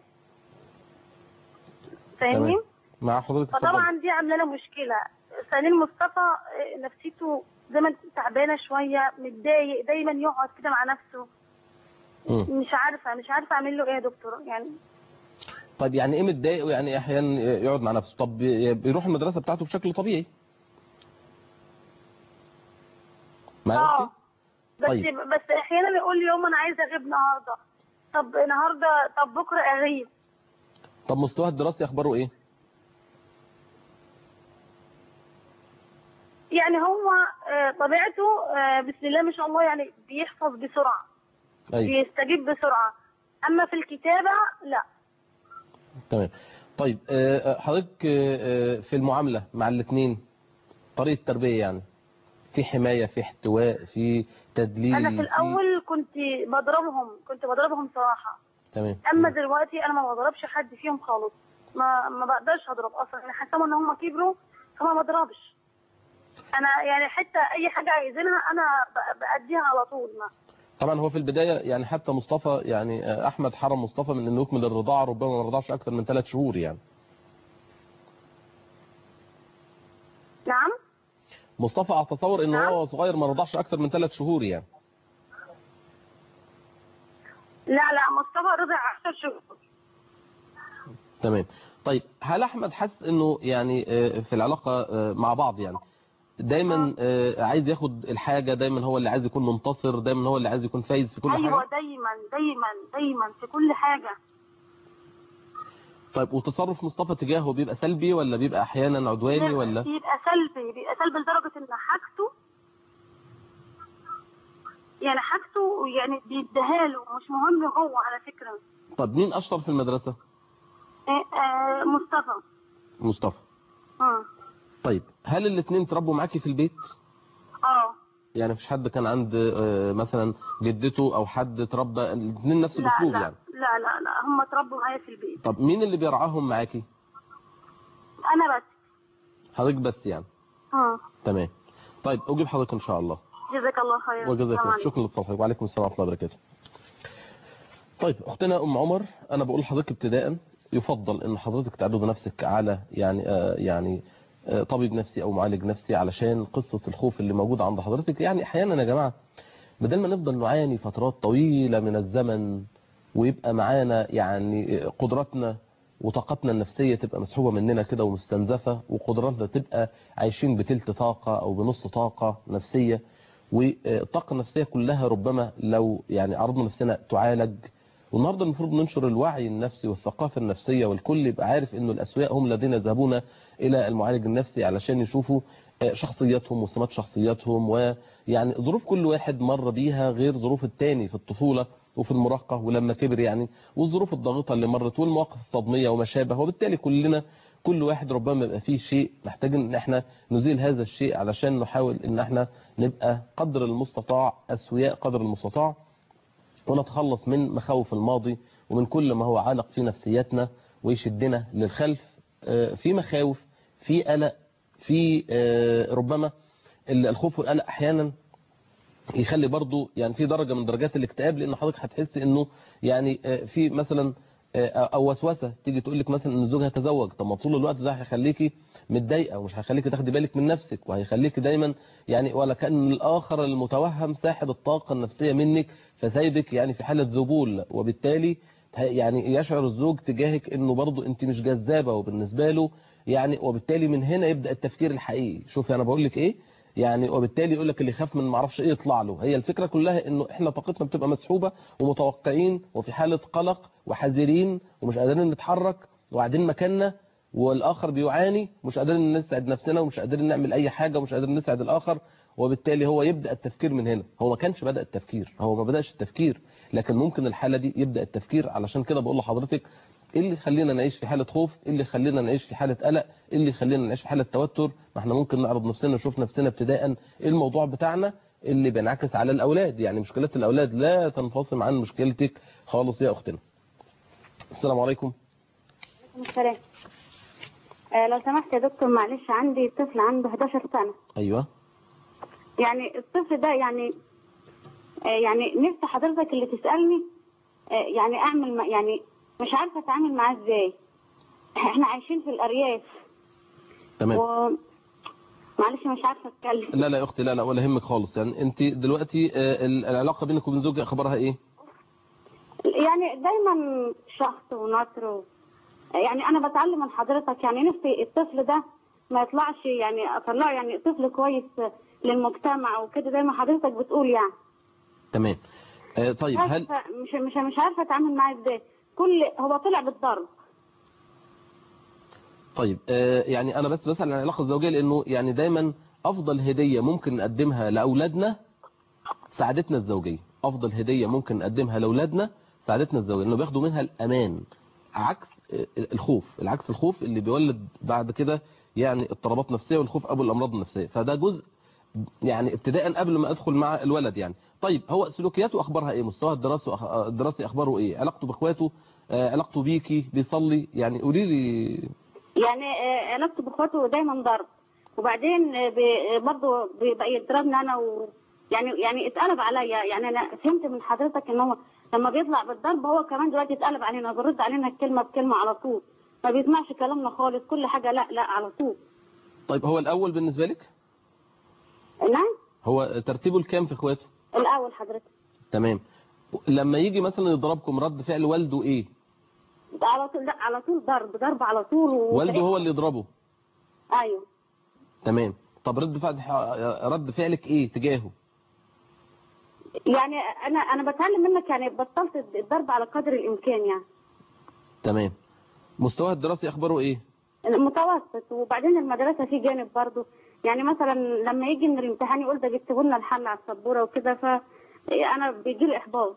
فاهمني تمام مع حضرتك اتفضل فطبعا دي عامله له مشكله ثانيا مصطفى آه، نفسيته دايما تعبانه شويه متضايق دايما يقعد كده مع نفسه مم. مش عارفه مش عارفه اعمل له ايه يا دكتور يعني طيب يعني ايه متضايق ويعني احيانا يقعد مع نفسه طب بيروح المدرسه بتاعته بشكل طبيعي معايا اه أختي؟ بس طيب. بس احيانا يقول لي يوم انا عايزه اغيب النهارده طب النهارده طب بكره اغيب طب مستواه الدراسي اخباره ايه يعني هو آه، طبيعته آه، بسم الله ما شاء الله يعني بيحفظ بسرعه ايوه بيستجيب بسرعه اما في الكتابه لا تمام طيب آه، آه، حضرتك آه، آه، في المعامله مع الاثنين طريقه تربيه يعني في حمايه في احتواء في تدليل انا في الاول كنت بضربهم كنت بضربهم صراحه تمام اما دلوقتي انا ما بضربش حد فيهم خالص ما ما بقدرش اضرب اصلا انا حاسه ان هم كبروا فما بضربش انا يعني حتى اي حاجه عايزينها انا ب- باديها على طول ما طبعا هو في البداية يعني حتى مصطفى يعني آه، أحمد حرم مصطفى من إنه يكمل الرضاعة ربما ما رضعش أكثر من ثلاث شهور يعني نعم مصطفى أتصور إنه هو صغير ما رضعش أكثر من ثلاث شهور يعني لا لا مصطفى رضع 10 شهور تمام طيب هل أحمد حس إنه يعني آه، في العلاقة آه، مع بعض يعني دايما آه، عايز ياخد الحاجة دايما هو اللي عايز يكون منتصر دايما هو اللي عايز يكون فايز في كل ايوه حاجة دايما دايما دايما في كل حاجه طيب وتصرف مصطفى تجاهه بيبقى سلبي ولا بيبقى أحيانا عدواني ولا بيبقى سلبي بيبقى سلبي لدرجه ان حاجته يعني حاجته يعني بيديها له مش مهم هو على فكره طب مين أشطر في المدرسة آه، آه، مصطفى مصطفى اه طيب هل الاثنين تربوا معاكي في البيت اه يعني مفيش حد كان عند آه، مثلا جدته او حد تربى الاثنين نفس لا الاسلوب لا يعني لا لا لا هم اتربوا معايا في البيت طب مين اللي بيرعاهم معاكي انا بس حضرتك بس يعني اه تمام طيب اجيب حضرتك ان شاء الله جزاك الله خير وجزاك السلام الله عليكم. شكرا لاتصالك وعليكم السلام ورحمه الله وبركاته طيب اختنا ام عمر انا بقول لحضرتك ابتداء يفضل ان حضرتك تعرض نفسك على يعني آه يعني آه طبيب نفسي او معالج نفسي علشان قصه الخوف اللي موجوده عند حضرتك يعني احيانا يا جماعه بدل ما نفضل نعاني فترات طويله من الزمن ويبقى معانا يعني قدراتنا وطاقتنا النفسية تبقى مسحوبة مننا كده ومستنزفة وقدراتنا تبقى عايشين بتلت طاقة أو بنص طاقة نفسية والطاقة النفسية كلها ربما لو يعني عرضنا نفسنا تعالج والنهارده المفروض ننشر الوعي النفسي والثقافة النفسية والكل يبقى عارف انه الأسوياء هم الذين يذهبون إلى المعالج النفسي علشان يشوفوا شخصياتهم وسمات شخصياتهم ويعني ظروف كل واحد مر بيها غير ظروف التاني في الطفولة وفي المراهقة ولما كبر يعني والظروف الضاغطة اللي مرت والمواقف الصدمية وما شابه وبالتالي كلنا كل واحد ربما يبقى فيه شيء محتاجين ان احنا نزيل هذا الشيء علشان نحاول ان احنا نبقى قدر المستطاع اسوياء قدر المستطاع ونتخلص من مخاوف الماضي ومن كل ما هو عالق في نفسياتنا ويشدنا للخلف آه، في مخاوف في قلق في آه، ربما الخوف والقلق احيانا يخلي برضو يعني في درجة من درجات الاكتئاب لان حضرتك هتحس انه يعني آه، في مثلا آه، او وسوسه تيجي تقول لك مثلا ان الزوج هيتزوج طب ما طول الوقت ده هيخليكي متضايقه ومش هيخليكي تاخدي بالك من نفسك وهيخليكي دايما يعني ولا كان الاخر المتوهم ساحب الطاقه النفسيه منك فسايبك يعني في حاله ذبول وبالتالي يعني يشعر الزوج تجاهك انه برضو انت مش جذابه وبالنسبه له يعني وبالتالي من هنا يبدا التفكير الحقيقي شوفي انا بقول لك ايه يعني وبالتالي يقول لك اللي يخاف من ما اعرفش ايه يطلع له هي الفكره كلها انه احنا طاقتنا بتبقى مسحوبه ومتوقعين وفي حاله قلق وحذرين ومش قادرين نتحرك وقاعدين مكاننا والاخر بيعاني مش قادرين نسعد نفسنا ومش قادرين نعمل اي حاجه ومش قادرين نسعد الاخر وبالتالي هو يبدا التفكير من هنا هو ما كانش بدا التفكير هو ما بداش التفكير لكن ممكن الحاله دي يبدا التفكير علشان كده بقول لحضرتك ايه اللي يخلينا نعيش في حاله خوف ايه اللي يخلينا نعيش في حاله قلق ايه اللي يخلينا نعيش في حاله توتر ما احنا ممكن نعرض نفسنا نشوف نفسنا ابتداء ايه الموضوع بتاعنا اللي بينعكس على الاولاد يعني مشكلات الاولاد لا تنفصل عن مشكلتك خالص يا اختنا السلام عليكم السلام آه لو سمحت يا دكتور معلش عندي طفل عنده 11 سنة ايوه يعني الطفل ده يعني آه يعني نفسي حضرتك اللي تسألني آه يعني اعمل ما يعني مش عارفة اتعامل معاه ازاي احنا عايشين في الارياف تمام و... معلش مش عارفة اتكلم لا لا يا اختي لا لا ولا يهمك خالص يعني انت دلوقتي آه، العلاقه بينك وبين زوجك اخبارها ايه يعني دايما شخص ونصر و... يعني انا بتعلم من حضرتك يعني نفسي الطفل ده ما يطلعش يعني اطلعه يعني طفل كويس للمجتمع وكده زي ما حضرتك بتقول يعني تمام آه، طيب هل عارفة- مش مش مش عارفه اتعامل معاه ازاي كل هو طلع بالضرب طيب آه، يعني انا بس بسال عن العلاقه الزوجيه لانه يعني دايما افضل هديه ممكن نقدمها لاولادنا سعادتنا الزوجيه افضل هديه ممكن نقدمها لاولادنا سعادتنا الزوجيه لانه بياخدوا منها الامان عكس آه، الخوف العكس الخوف اللي بيولد بعد كده يعني اضطرابات نفسيه والخوف ابو الامراض النفسيه فده جزء يعني ابتداء قبل ما ادخل مع الولد يعني طيب هو سلوكياته اخبارها ايه مستواه الدراسي الدراسي اخباره ايه علاقته باخواته آه، علاقته بيكي بيصلي يعني قولي لي يعني آه، علاقته باخواته دايما ضرب وبعدين آه، بي- برضه بيبقى يضربني انا و يعني يعني اتقلب عليا يعني انا فهمت من حضرتك ان هو لما بيطلع بالضرب هو كمان دلوقتي اتقلب علينا بيرد علينا الكلمه بكلمه على طول ما بيسمعش كلامنا خالص كل حاجه لا لا على طول طيب هو الاول بالنسبه لك نعم هو ترتيبه الكام في اخواته الاول حضرتك تمام لما يجي مثلا يضربكم رد فعل والده ايه على طول لا على طول ضرب ضرب على طول و... والده هو اللي يضربه ايوه تمام طب رد فعل رد فعلك ايه تجاهه يعني انا انا بتعلم منك يعني بطلت الضرب على قدر الامكان يعني تمام مستواه الدراسي اخباره ايه متوسط وبعدين المدرسه في جانب برضه يعني مثلا لما يجي من الامتحان يقول ده جبت لنا الحل على السبوره وكده ف انا بيجي لي احباط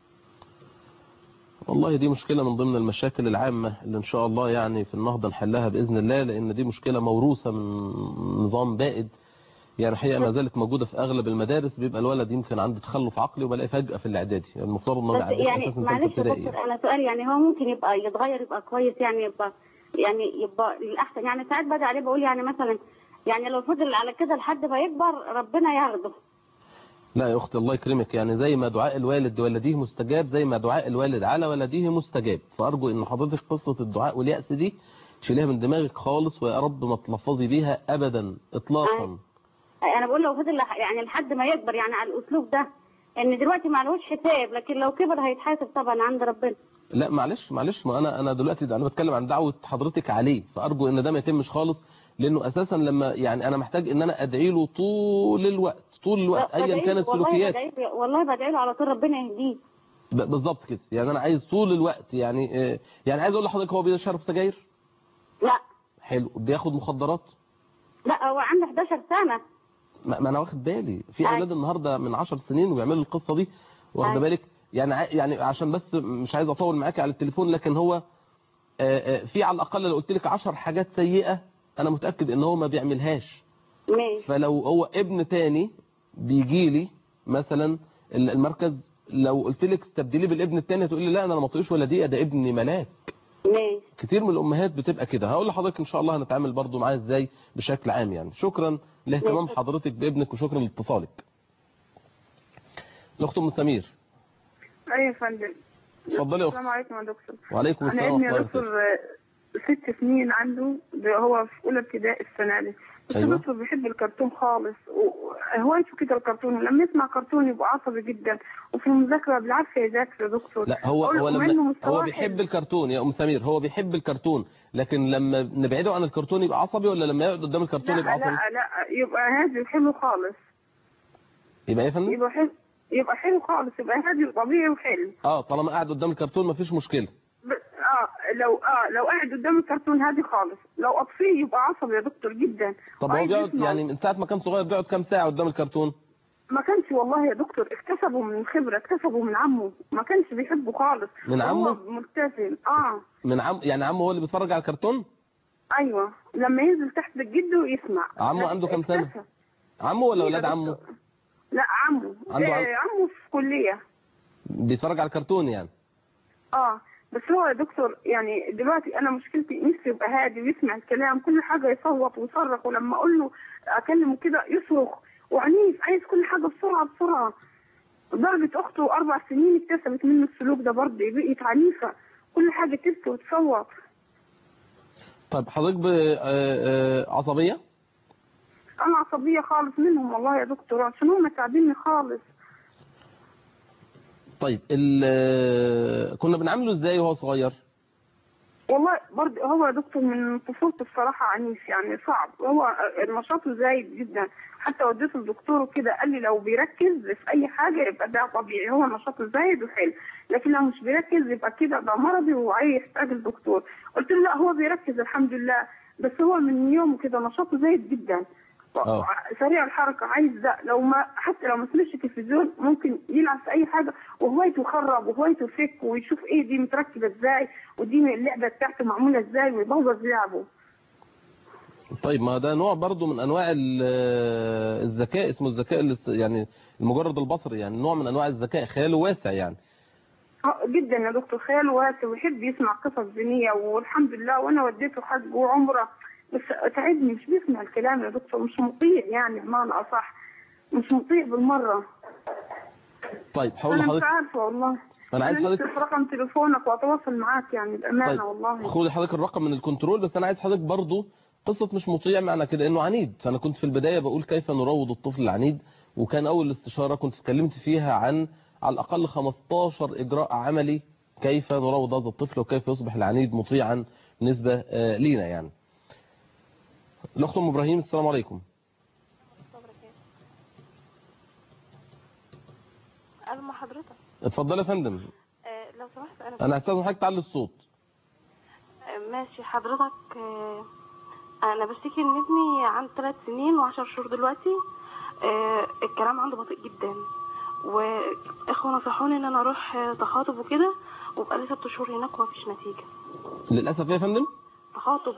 والله دي مشكلة من ضمن المشاكل العامة اللي إن شاء الله يعني في النهضة نحلها بإذن الله لأن دي مشكلة موروثة من نظام بائد يعني حقيقة ما زالت موجودة في أغلب المدارس بيبقى الولد يمكن عنده تخلف عقلي وبلاقي فجأة في الإعدادي يعني المفترض إنه بس الإعدادي يعني أساسا معلش ثالثة يا ابتدائي دكتور انا سؤال يعني هو ممكن يبقى يتغير يبقى كويس يعني يبقى يعني يبقى الاحسن يعني ساعات باجي عليه بقول يعني مثلا يعني لو فضل على كده لحد ما يكبر ربنا ياخده لا يا أختي الله يكرمك يعني زي ما دعاء الوالد لولديه مستجاب زي ما دعاء الوالد على ولديه مستجاب فأرجو إن حضرتك قصة الدعاء واليأس دي شيليها من دماغك خالص ويا رب ما تلفظي بيها أبدا إطلاقا انا بقول لو فضل لح- يعني لحد ما يكبر يعني على الاسلوب ده ان دلوقتي ما لهوش حساب لكن لو كبر هيتحاسب طبعا عند ربنا لا معلش معلش ما انا انا دلوقتي انا بتكلم عن دعوه حضرتك عليه فارجو ان ده ما يتمش خالص لانه اساسا لما يعني انا محتاج ان انا ادعي له طول الوقت طول الوقت ايا بدعي- كانت والله سلوكياته بدعي له- والله بدعي له على طول ربنا يهديه ب- بالظبط كده يعني انا عايز طول الوقت يعني آه، يعني عايز اقول لحضرتك هو بيشرب سجاير لا حلو بياخد مخدرات لا هو عنده 11 سنه ما ما انا واخد بالي في أيوة. اولاد النهارده من 10 سنين وبيعملوا القصه دي واخده أيوة. بالك يعني ع- يعني عشان بس مش عايز اطول معاكي على التليفون لكن هو آه، آه، في على الاقل لو قلت لك 10 حاجات سيئه انا متاكد ان هو ما بيعملهاش ماشي فلو هو ابن تاني بيجي لي مثلا ال- المركز لو قلت لك استبدليه بالابن التاني تقول لي لا انا ما طيقش ولا دقيقه ده ابني ملاك ماشي كتير من الامهات بتبقى كده هقول لحضرتك ان شاء الله هنتعامل برضو معاه ازاي بشكل عام يعني شكرا لاهتمام ماشي. حضرتك بابنك وشكرا لاتصالك الاخت ام سمير ايوه يا فندم اتفضلي يا السلام اخت عليكم يا دكتور وعليكم انا السلام ابني يا ورحمه دكتور الله آه، ست سنين عنده ده هو في اولى ابتدائي السنه دي بس أيوة. دكتور بيحب الكرتون خالص وهوايته كده الكرتون ولما يسمع كرتون يبقى عصبي جدا وفي المذاكره بالعافيه يذاكر يا دكتور لا هو أقول هو له مع إنه لما مستواه هو حلو. بيحب الكرتون يا ام سمير هو بيحب الكرتون لكن لما نبعده عن الكرتون يبقى عصبي ولا لما يقعد قدام الكرتون لا يبقى عصبي لا لا يبقى هادي وحلو خالص يبقى ايه يا فندم يبقى حلو يبقى حلو خالص يبقى هادي وطبيعي وحلو اه طالما قاعد قدام الكرتون مفيش مشكله ب... اه لو اه لو قاعد قدام الكرتون هادي خالص لو اطفيه يبقى عصبي يا دكتور جدا طب هو وعايز بيقعد يسمع. يعني من ساعه ما كان صغير بيقعد كام ساعه قدام الكرتون ما كانش والله يا دكتور اكتسبه من خبرة اكتسبه من عمه ما كانش بيحبه خالص من هو عمه؟ ملتزم اه من عم يعني عمه هو اللي بيتفرج على الكرتون ايوه لما ينزل تحت جده يسمع عمه لا، عنده كام سنه اكتسب. عمه ولا إيه اولاد يا عمه لا عمه عنده عم- إيه عمه في كلية بيتفرج على الكرتون يعني اه بس هو يا دكتور يعني دلوقتي انا مشكلتي نفسي يبقى هادي ويسمع الكلام كل حاجة يصوت ويصرخ ولما اقول له اكلمه كده يصرخ وعنيف عايز كل حاجة بسرعة بسرعة درجة اخته اربع سنين اكتسبت منه السلوك ده برضه بقيت عنيفة كل حاجة تبكي وتصوت طيب حضرتك ب- آه، آه، عصبيه انا عصبية خالص منهم والله يا دكتور عشان هم تعبيني خالص طيب ال- كنا بنعامله ازاي وهو صغير والله برضه هو يا دكتور من طفولته بصراحة عنيف يعني صعب هو نشاطه زايد جدا حتى وديته للدكتور وكده قال لي لو بيركز في أي حاجة يبقى ده طبيعي هو نشاطه زايد وحلو لكن لو مش بيركز يبقى كده ده مرضي وعايز يحتاج الدكتور قلت له لا هو بيركز الحمد لله بس هو من يوم كده نشاطه زايد جدا اه سريع الحركة عايز ده لو ما حتى لو ما سمعش التلفزيون ممكن يلعب في أي حاجة وهوايته يخرب وهوايته يفك ويشوف إيه دي متركبة إزاي ودي اللعبة بتاعته معمولة إزاي ويبوظ لعبه طيب ما ده نوع برضو من انواع ال- الذكاء اسمه الذكاء الاس- يعني المجرد البصري يعني نوع من انواع الذكاء خياله واسع يعني آه، جدا يا دكتور خيال واسع ويحب يسمع قصص دينية والحمد لله وانا وديته حج وعمرة بس تعبني مش بيسمع الكلام يا دكتور مش مطيع يعني بمعنى اصح مش مطيع بالمرة طيب هقول انا مش لحضرتك عارفة والله انا عايز نفسي حضرتك في رقم تليفونك واتواصل معاك يعني بامانة طيب والله خد حضرتك الرقم من الكنترول بس انا عايز حضرتك برضو قصة مش مطيع معنى كده انه عنيد فانا كنت في البداية بقول كيف نروض الطفل العنيد وكان اول استشارة كنت اتكلمت فيها عن على الاقل 15 اجراء عملي كيف نروض هذا الطفل وكيف يصبح العنيد مطيعا بالنسبة آه، لينا يعني الاخت ام ابراهيم السلام عليكم ألو مع حضرتك اتفضل يا فندم آه لو سمحت أنا انا استاذن حضرتك تعلي الصوت آه ماشي حضرتك آه أنا بشتكي إن ابني عنده ثلاث سنين وعشر شهور دلوقتي آه الكلام عنده بطيء جدا وإخوة نصحوني إن أنا أروح آه، تخاطب وكده وبقالي ست شهور هناك ومفيش نتيجة للاسف يا فندم تخاطب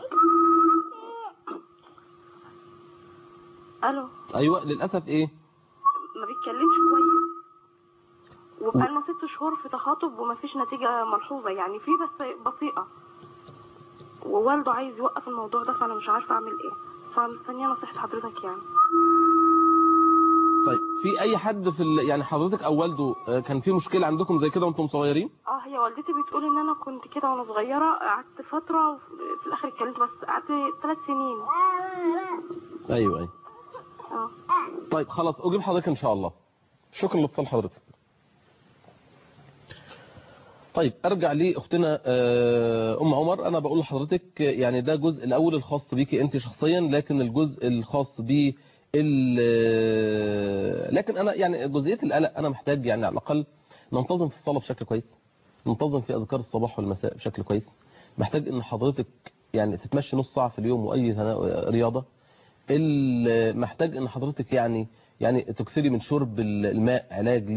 ألو ايوه للاسف ايه ما بيتكلمش كويس وبقالنا ست شهور في تخاطب ومفيش نتيجة ملحوظة يعني في بس بطيئة ووالده عايز يوقف الموضوع ده فأنا مش عارفة أعمل إيه فمستنية نصيحة حضرتك يعني طيب في اي حد في ال... يعني حضرتك او والده آه، كان في مشكلة عندكم زي كده وانتم صغيرين اه هي والدتي بتقول ان انا كنت كده وانا صغيره قعدت فتره وفي الاخر اتكلمت بس قعدت ثلاث سنين ايوه ايوه اه طيب خلاص اجيب حضرتك ان شاء الله شكرا لاتصال حضرتك طيب ارجع لاختنا آه، ام عمر انا بقول لحضرتك يعني ده الجزء الاول الخاص بيكي انت شخصيا لكن الجزء الخاص ب لكن انا يعني جزئيه القلق انا محتاج يعني على الاقل ننتظم في الصلاه بشكل كويس ننتظم في اذكار الصباح والمساء بشكل كويس محتاج ان حضرتك يعني تتمشي نص ساعه في اليوم واي هنا- رياضه ال- محتاج ان حضرتك يعني يعني تكثري من شرب ال- الماء علاج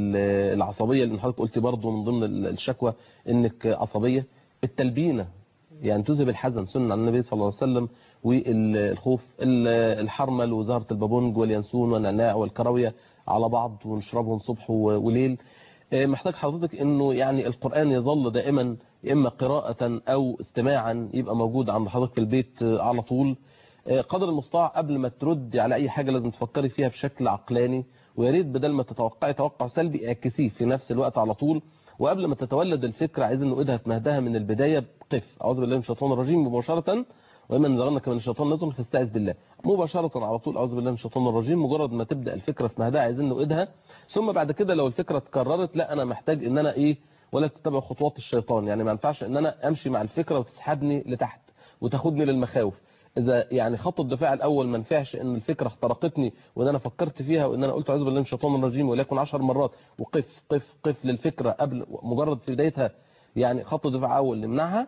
للعصبيه لان حضرتك قلتي برضو من ضمن ال- الشكوى انك عصبيه التلبينه يعني تذهب الحزن سنه عن النبي صلى الله عليه وسلم والخوف ال- الحرمل وزهره البابونج واليانسون والنعناع والكراويه على بعض ونشربهم صبح و- وليل آه، محتاج حضرتك انه يعني القرآن يظل دائما يا اما قراءة او استماعا يبقى موجود عند حضرتك في البيت آه، على طول آه، قدر المستطاع قبل ما تردي على اي حاجة لازم تفكري فيها بشكل عقلاني ويا ريت بدل ما تتوقعي توقع سلبي اعكسيه في نفس الوقت على طول وقبل ما تتولد الفكرة عايزين نقودها في مهدها من البداية قف اعوذ بالله من الشيطان الرجيم مباشرة وإما نزغنك من الشيطان نزغ فاستعذ بالله مباشرة على طول أعوذ بالله من الشيطان الرجيم مجرد ما تبدأ الفكرة في مهدها عايزين نقودها ثم بعد كده لو الفكرة اتكررت لا أنا محتاج إن أنا إيه ولا تتبع خطوات الشيطان يعني ما ينفعش إن أنا أمشي مع الفكرة وتسحبني لتحت وتاخدني للمخاوف إذا يعني خط الدفاع الأول ما نفعش إن الفكرة اخترقتني وإن أنا فكرت فيها وإن أنا قلت أعوذ بالله من الشيطان الرجيم وليكن 10 مرات وقف قف قف للفكرة قبل مجرد في بدايتها يعني خط دفاع أول نمنعها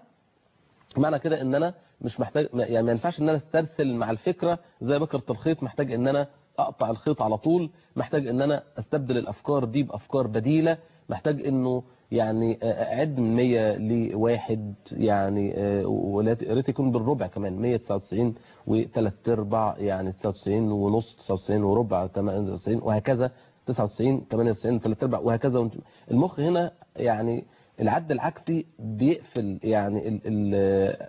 معنى كده ان انا مش محتاج يعني ما ينفعش ان انا استرسل مع الفكرة زي بكرة الخيط محتاج ان انا اقطع الخيط على طول محتاج ان انا استبدل الافكار دي بافكار بديلة محتاج انه يعني اعد من 100 لواحد يعني آه، ولا يا ريت يكون بالربع كمان 199 وثلاث ارباع يعني 99 ونص 99 وربع 98 وهكذا 99 98 ثلاث ارباع وهكذا وانت- المخ هنا يعني العد العكسي بيقفل يعني ال ال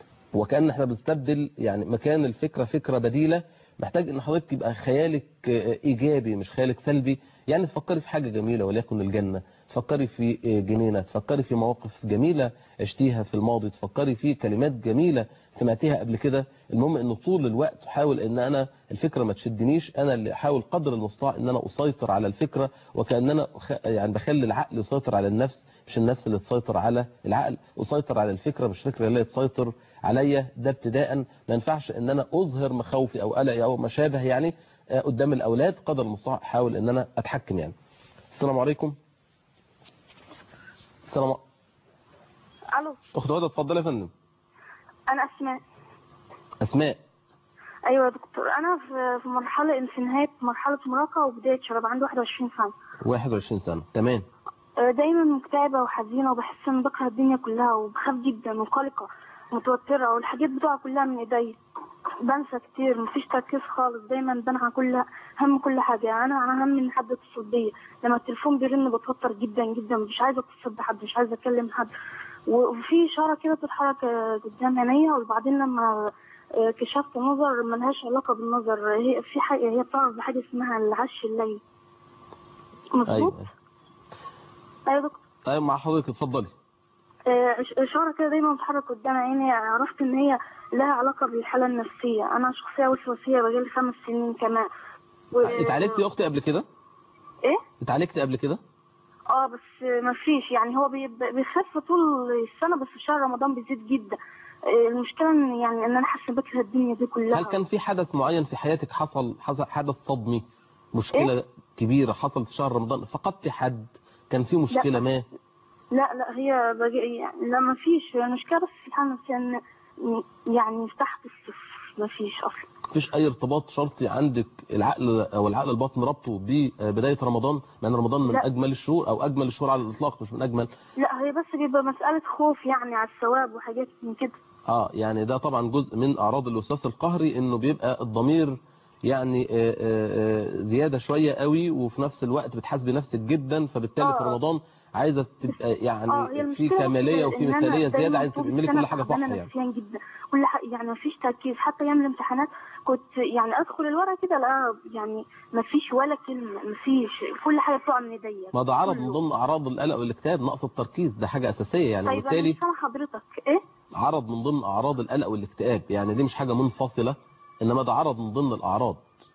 وكأن احنا بنستبدل يعني مكان الفكرة فكرة بديلة محتاج ان حضرتك يبقى خيالك آه، ايجابي مش خيالك سلبي يعني تفكري في حاجة جميلة وليكن الجنة تفكري في آه، جنينة تفكري في مواقف جميلة عشتيها في الماضي تفكري في كلمات جميلة سمعتيها قبل كده المهم ان طول الوقت حاول ان انا الفكرة ما تشدنيش انا اللي احاول قدر المستطاع ان انا اسيطر على الفكرة وكأن انا خ- يعني بخلي العقل يسيطر على النفس مش النفس اللي تسيطر على العقل اسيطر على الفكرة مش الفكرة اللي تسيطر عليا ده ابتداء ما ينفعش ان انا اظهر مخاوفي او قلقي او ما شابه يعني آه، قدام الاولاد قدر المستطاع احاول ان انا اتحكم يعني السلام عليكم السلام الو اخت هدى اتفضلي يا فندم انا اسماء اسماء ايوه يا دكتور انا في في مرحله في نهايه مرحله مراهقه وبدايه شباب عندي 21 سنه 21 سنة تمام آه، دايما مكتئبه وحزينه وبحس ان بكره الدنيا كلها وبخاف جدا وقلقه متوتره والحاجات بتقع كلها من ايديا بنسى كتير مفيش تركيز خالص دايما بنعى كل هم كل حاجة أنا أنا هم إن حد يتصل بيا لما التليفون بيرن بتوتر جدا جدا مش عايزة أتصل بحد مش عايزة أكلم حد وفي إشارة كده بتتحرك آه، قدام عينيا وبعدين لما آه، كشفت نظر ملهاش علاقة بالنظر هي في حاجة هي بتعرف بحاجة اسمها العش الليل مظبوط ايوه أيوة دكتور طيب مع حضرتك اتفضلي آه، إش- إشارة كده دايما بتتحرك قدام عيني عرفت إن هي لها علاقة بالحالة النفسية أنا شخصية وسواسية بقالي خمس سنين كمان و... اتعالجتي يا اختي قبل كده إيه؟ اتعالجتي قبل كده اه بس ما فيش يعني هو بي- بيخف طول السنة بس في شهر رمضان بيزيد جدا آه، المشكلة إن يعني إن أنا حاسة بكره الدنيا دي كلها هل كان في حدث معين في حياتك حصل حصل حدث صدمي مشكلة إيه؟ كبيرة حصلت في شهر رمضان فقدت حد كان في مشكلة لا. ما لا لا هي بقى يعني لا ما فيش المشكلة بس في الحالة النفسية إن يعني تحت الصفر ما فيش أصلا مفيش اي ارتباط شرطي عندك العقل او العقل الباطن ربطه ببداية رمضان لان رمضان من لا. اجمل الشهور او اجمل الشهور على الاطلاق مش من اجمل لا هي بس بيبقى مسألة خوف يعني على الثواب وحاجات من كده اه يعني ده طبعا جزء من اعراض الوسواس القهري انه بيبقى الضمير يعني آه، آه، آه، زيادة شوية قوي وفي نفس الوقت بتحاسبي نفسك جدا فبالتالي في آه. رمضان عايزة تبقى اه هي يعني في المشكلة كمالية بس وفي إن أنا مثالية دايماً زيادة عايزة طول تعملي السنة كل حاجة صح تعبانة يعني نفسيا جدا كل حاجة يعني مفيش تركيز حتى أيام الامتحانات كنت يعني أدخل الورقة كده لا يعني مفيش ولا كلمة مفيش كل حاجة بتقع من إيديا ما ده عرض من ضمن اعراض القلق والاكتئاب نقص التركيز ده حاجة اساسية يعني طيب أنا وبالتالي مش فاهمة حضرتك إيه؟ عرض من ضمن اعراض القلق والاكتئاب يعني دي مش حاجة منفصلة انما ده عرض من ضمن الاعراض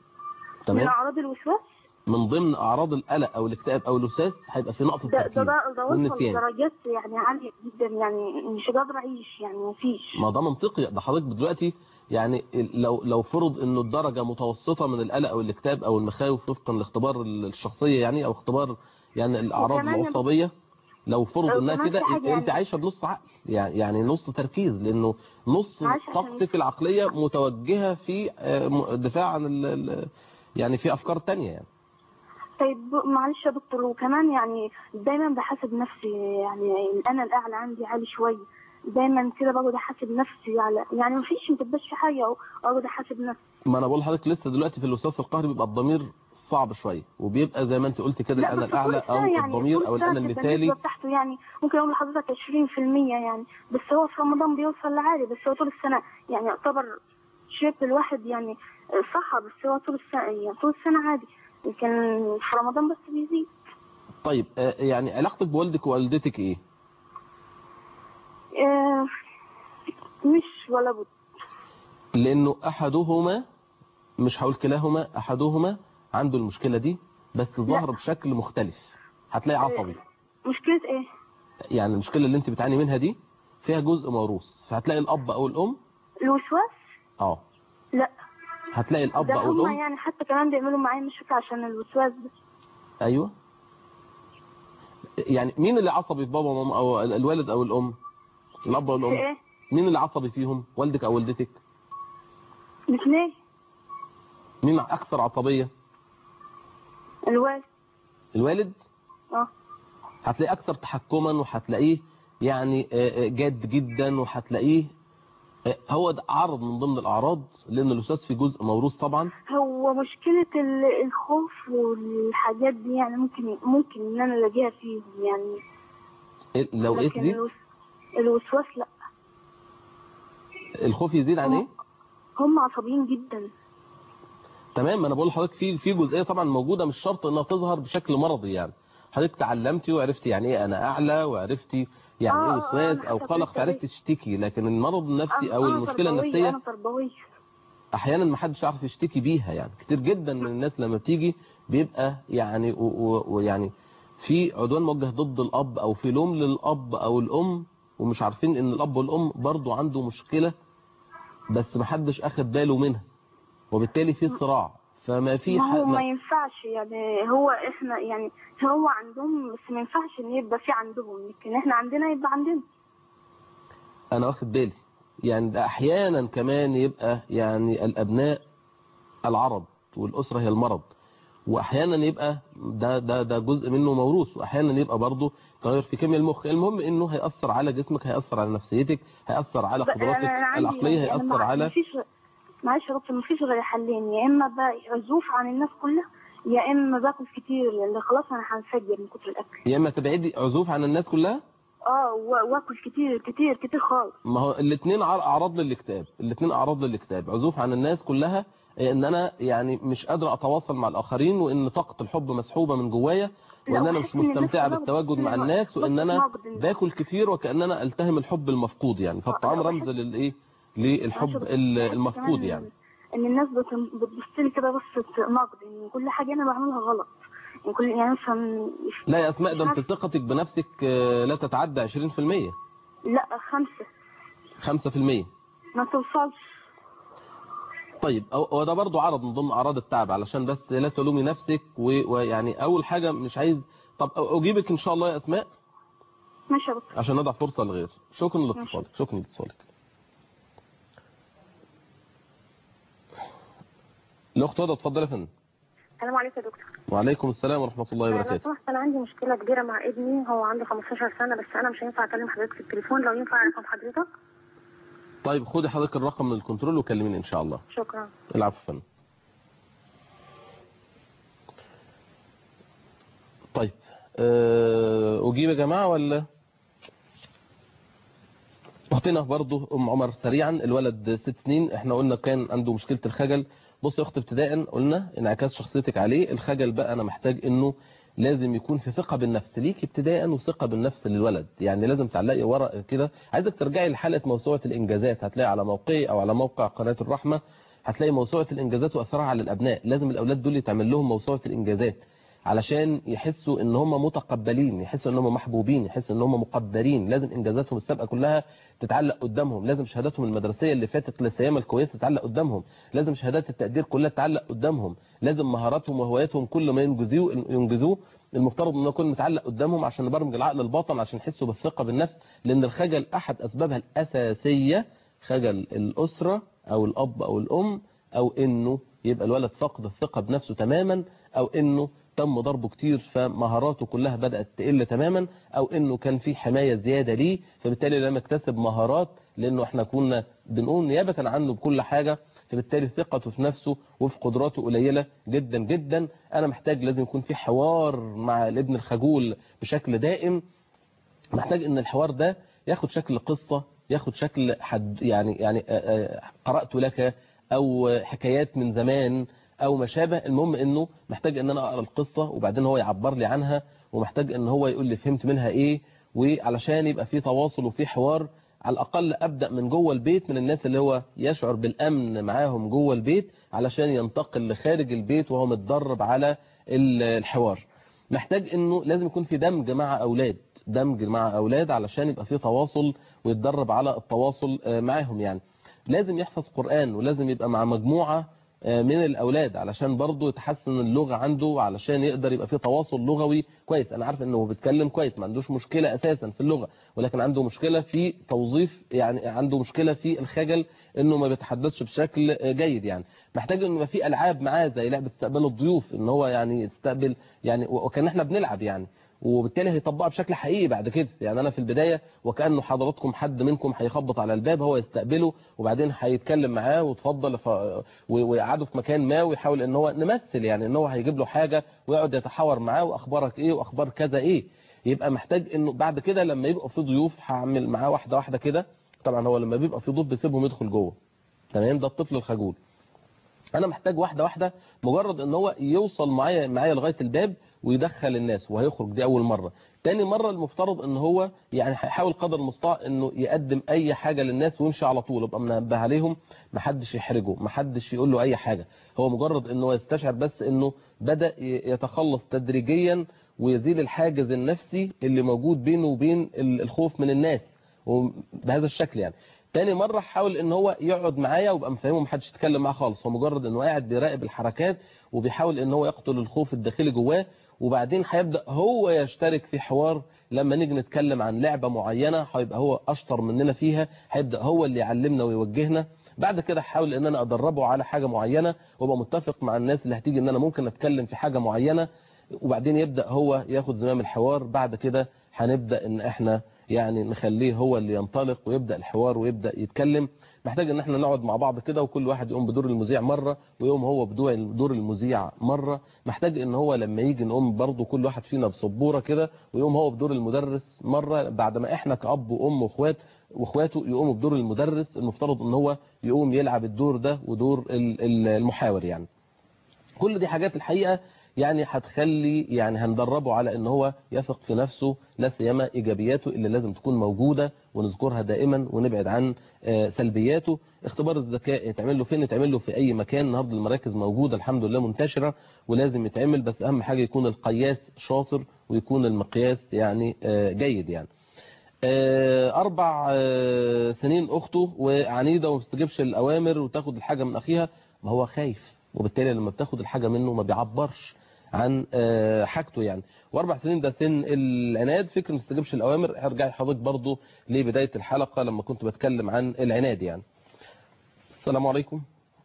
من تمام أعراض الوسواس من ضمن اعراض القلق او الاكتئاب او الوسواس هيبقى في نقص ده ده التركيز ده, ده وصل والنسيان لدرجات يعني عالية جدا يعني مش قادرة أعيش يعني مفيش ما ده منطقي ده حضرتك دلوقتي يعني لو لو فرض انه الدرجه متوسطه من القلق او الاكتئاب او المخاوف وفقا لاختبار الشخصيه يعني او اختبار يعني الاعراض وكمان يا العصبيه لو فرض لو انها كمان كده في حاجة يبقى انت يعني- عايشه بنص عقل يعني يعني نص تركيز لانه نص عايشة عشان- طاقتك العقليه متوجهه في آه، م- الدفاع عن ال- ال- يعني في افكار تانية يعني طيب معلش يا دكتور وكمان يعني دايما بحاسب نفسي يعني انا الاعلى عندي عالي شويه دايما كده بقعد احاسب نفسي على يعني مفيش ما تبقاش في حاجه أو اقعد احاسب نفسي ما انا بقول لحضرتك لسه دلوقتي في الوسواس القهري بيبقى الضمير صعب شويه وبيبقى زي ما انت قلت كده لا الانا بس كل الاعلى سنة او يعني الضمير كل او سنة الانا بتبقى المثالي النسبة بتاعته يعني ممكن اقول لحضرتك 20% يعني بس هو في رمضان بيوصل لعالي بس هو طول السنه يعني يعتبر شيب الواحد يعني صح بس هو طول السنه يعني طول السنه عادي لكن في رمضان بس بيزيد طيب آه، يعني علاقتك بوالدك ووالدتك ايه آه، مش ولا بد لانه احدهما مش هقول كلاهما احدهما عنده المشكله دي بس ظهر بشكل مختلف هتلاقي عصبي مشكله ايه يعني المشكله اللي انت بتعاني منها دي فيها جزء موروث فهتلاقي الاب او الام الوسواس اه لا هتلاقي الاب ده او هما الام يعني حتى كمان بيعملوا معايا مشاكل عشان الوسواس ده ايوه يعني مين اللي عصبي في بابا وماما او ال- الوالد او الام الاب او في الام ايه مين اللي عصبي فيهم والدك او والدتك الاثنين مين اكثر عصبيه الوالد الوالد اه هتلاقيه اكثر تحكما وهتلاقيه يعني آه، آه، جاد جدا وهتلاقيه آه، هو ده عرض من ضمن الاعراض لان الوسواس في جزء موروث طبعا هو مشكلة ال- الخوف والحاجات دي يعني ممكن ممكن ان انا الاقيها فيهم يعني إيه- لو ايه لكن تزيد الوس- الوسواس لا الخوف يزيد عن ايه هم عصبيين جدا تمام انا بقول لحضرتك في في جزئيه طبعا موجوده مش شرط انها تظهر بشكل مرضي يعني حضرتك تعلمتي وعرفتي يعني ايه انا اعلى وعرفتي يعني آه، ايه آه، وسواس أنا او حسب قلق كده. فعرفتي تشتكي لكن المرض النفسي او أنا المشكله تربوية، النفسيه انا تربوية احيانا ما حدش يعرف يشتكي بيها يعني كتير جدا من الناس لما بتيجي بيبقى يعني و- و- ويعني في عدوان موجه ضد الاب او في لوم للاب او الام ومش عارفين ان الاب والام برضو عنده مشكله بس ما حدش اخد باله منها وبالتالي في صراع فما في ما ح- هو ما ما- ينفعش يعني هو احنا يعني هو عندهم بس ما ينفعش ان يبقى في عندهم لكن احنا عندنا يبقى عندنا انا واخد بالي يعني ده احيانا كمان يبقى يعني الابناء العرض والاسره هي المرض واحيانا يبقى ده ده ده جزء منه موروث واحيانا يبقى برضه تغير في كيمياء المخ المهم انه هياثر على جسمك هياثر على نفسيتك هياثر على بقى قدراتك أنا عندي العقليه يعني أنا هياثر ما- على مفيش معلش يا دكتور مفيش غير حلين يا اما بعزوف عن الناس كلها يا اما باكل كتير اللي خلاص انا هنفجر من كتر الاكل يا اما تبعدي عزوف عن الناس كلها اه و- واكل كتير كتير كتير خالص ما هو الاثنين اعراض للاكتئاب الاثنين اعراض للاكتئاب عزوف عن الناس كلها ان انا يعني مش قادر اتواصل مع الاخرين وان طاقه الحب مسحوبه من جوايا وان لا، انا وأحس مش إن الناس مستمتعه كلها بالتواجد مع بتطلب- الناس وان انا نقد الناس. باكل كتير وكاننا التهم الحب المفقود يعني فالطعام رمز للايه للحب ال- المفقود يعني ان الناس بت- بتبص لي كده بصه نقد ان كل حاجه انا بعملها غلط يعني كل يعني مثلا لا يا اسماء ده انت ثقتك بنفسك آه، لا تتعدى 20% لا خمسه 5% ما توصلش طيب أو- هو ده برضو عرض من ضمن اعراض التعب علشان بس لا تلومي نفسك و- ويعني اول حاجه مش عايز طب أ- اجيبك ان شاء الله يا اسماء ماشي يا دكتور عشان ندع فرصه لغير شكرا لاتصالك شكرا لاتصالك الاخت هدى اتفضل يا فندم السلام عليكم يا دكتور وعليكم السلام ورحمه الله لو وبركاته سمحت انا عندي مشكله كبيره مع ابني هو عنده 15 سنه بس انا مش هينفع اكلم حضرتك في التليفون لو ينفع رقم حضرتك طيب خدي حضرتك الرقم من الكنترول وكلميني ان شاء الله شكرا العفو يا فندم طيب أه، اجيب يا جماعه ولا اختنا برضو ام عمر سريعا الولد ست سنين احنا قلنا كان عنده مشكله الخجل بص يا اخت ابتداء قلنا انعكاس شخصيتك عليه الخجل بقى انا محتاج انه لازم يكون في ثقه بالنفس ليك ابتداء وثقه بالنفس للولد يعني لازم تعلقي ورق كده عايزك ترجعي لحلقه موسوعه الانجازات هتلاقي على موقعي او على موقع قناه الرحمه هتلاقي موسوعه الانجازات واثرها على الابناء لازم الاولاد دول يتعمل لهم موسوعه الانجازات علشان يحسوا ان هم متقبلين يحسوا ان هم محبوبين يحسوا ان هم مقدرين لازم انجازاتهم السابقه كلها تتعلق قدامهم لازم شهاداتهم المدرسيه اللي فاتت للسيامه الكويسه تتعلق قدامهم لازم شهادات التقدير كلها تتعلق قدامهم لازم مهاراتهم وهواياتهم كل ما ينجزوه ينجزوه المفترض انه يكون متعلق قدامهم عشان نبرمج العقل الباطن عشان يحسوا بالثقه بالنفس لان الخجل احد اسبابها الاساسيه خجل الاسره او الاب او الام او انه يبقى الولد فقد الثقه بنفسه تماما او انه تم ضربه كتير فمهاراته كلها بدأت تقل تماما او انه كان في حماية زيادة ليه فبالتالي لم يكتسب مهارات لانه احنا كنا بنقول نيابة عنه بكل حاجة فبالتالي ثقته في نفسه وفي قدراته قليلة جدا جدا انا محتاج لازم يكون في حوار مع الابن الخجول بشكل دائم محتاج ان الحوار ده ياخد شكل قصة ياخد شكل حد يعني يعني آه، آه، قرأت لك او حكايات من زمان او ما شابه المهم انه محتاج ان انا اقرا القصه وبعدين هو يعبر لي عنها ومحتاج ان هو يقول لي فهمت منها ايه وعلشان يبقى في تواصل وفي حوار على الاقل ابدا من جوه البيت من الناس اللي هو يشعر بالامن معاهم جوه البيت علشان ينتقل لخارج البيت وهو متدرب على ال- الحوار محتاج انه لازم يكون في دمج مع اولاد دمج مع اولاد علشان يبقى في تواصل ويتدرب على التواصل آه، معاهم يعني لازم يحفظ قرآن ولازم يبقى مع مجموعة آه، من الأولاد علشان برضه يتحسن اللغة عنده علشان يقدر يبقى فيه تواصل لغوي كويس أنا عارف إنه بيتكلم كويس ما عندوش مشكلة أساسا في اللغة ولكن عنده مشكلة في توظيف يعني عنده مشكلة في الخجل إنه ما بيتحدثش بشكل آه، جيد يعني محتاج إنه يبقى في ألعاب معاه زي لعبة استقبال الضيوف إن هو يعني يستقبل يعني وكان إحنا بنلعب يعني وبالتالي هيطبقها بشكل حقيقي بعد كده يعني انا في البدايه وكانه حضراتكم حد منكم هيخبط على الباب هو يستقبله وبعدين هيتكلم معاه وتفضل ف... و- ويقعده في مكان ما ويحاول ان هو نمثل يعني ان هو هيجيب له حاجه ويقعد يتحاور معاه واخبارك ايه واخبار كذا ايه يبقى محتاج انه بعد كده لما يبقى في ضيوف هعمل معاه واحده واحده كده طبعا هو لما بيبقى في ضيوف بيسيبهم يدخل جوه تمام ده الطفل الخجول انا محتاج واحده واحده مجرد ان هو يوصل معايا معايا لغايه الباب ويدخل الناس وهيخرج دي اول مره تاني مره المفترض ان هو يعني هيحاول قدر المستطاع انه يقدم اي حاجه للناس ويمشي على طول يبقى منبه عليهم محدش يحرجه محدش يقول له اي حاجه هو مجرد انه يستشعر بس انه بدا ي- يتخلص تدريجيا ويزيل الحاجز النفسي اللي موجود بينه وبين ال- الخوف من الناس وبهذا الشكل يعني تاني مرة حاول ان هو يقعد معايا ويبقى مفهمه محدش يتكلم معاه خالص هو مجرد انه قاعد بيراقب الحركات وبيحاول ان هو يقتل الخوف الداخلي جواه وبعدين هيبدأ هو يشترك في حوار لما نيجي نتكلم عن لعبة معينة هيبقى هو اشطر مننا فيها هيبدأ هو اللي يعلمنا ويوجهنا بعد كده هحاول ان انا ادربه على حاجة معينة وابقى متفق مع الناس اللي هتيجي ان انا ممكن اتكلم في حاجة معينة وبعدين يبدأ هو ياخد زمام الحوار بعد كده هنبدأ ان احنا يعني نخليه هو اللي ينطلق ويبدأ الحوار ويبدأ يتكلم محتاج ان احنا نقعد مع بعض كده وكل واحد يقوم بدور المذيع مرة ويقوم هو بدور دور المذيع مرة محتاج ان هو لما يجي نقوم برضه كل واحد فينا بسبورة كده ويقوم هو بدور المدرس مرة بعد ما احنا كأب وام واخوات واخواته يقوموا بدور المدرس المفترض ان هو يقوم يلعب الدور ده ودور ال- ال- المحاور يعني كل دي حاجات الحقيقة يعني هتخلي يعني هندربه على ان هو يثق في نفسه لا سيما ايجابياته اللي لازم تكون موجودة ونذكرها دائما ونبعد عن آه، سلبياته اختبار الذكاء يتعمل له فين يتعمل له في اي مكان النهارده المراكز موجودة الحمد لله منتشرة ولازم يتعمل بس اهم حاجة يكون القياس شاطر ويكون المقياس يعني آه، جيد يعني آه، أربع آه، سنين أخته وعنيدة وما بتستجيبش الأوامر وتاخد الحاجة من أخيها ما هو خايف وبالتالي لما بتاخد الحاجة منه ما بيعبرش عن آه، حاجته يعني وأربع سنين ده سن العناد فكر ما تستجيبش الأوامر هرجع لحضرتك برضو لبداية الحلقة لما كنت بتكلم عن العناد يعني السلام عليكم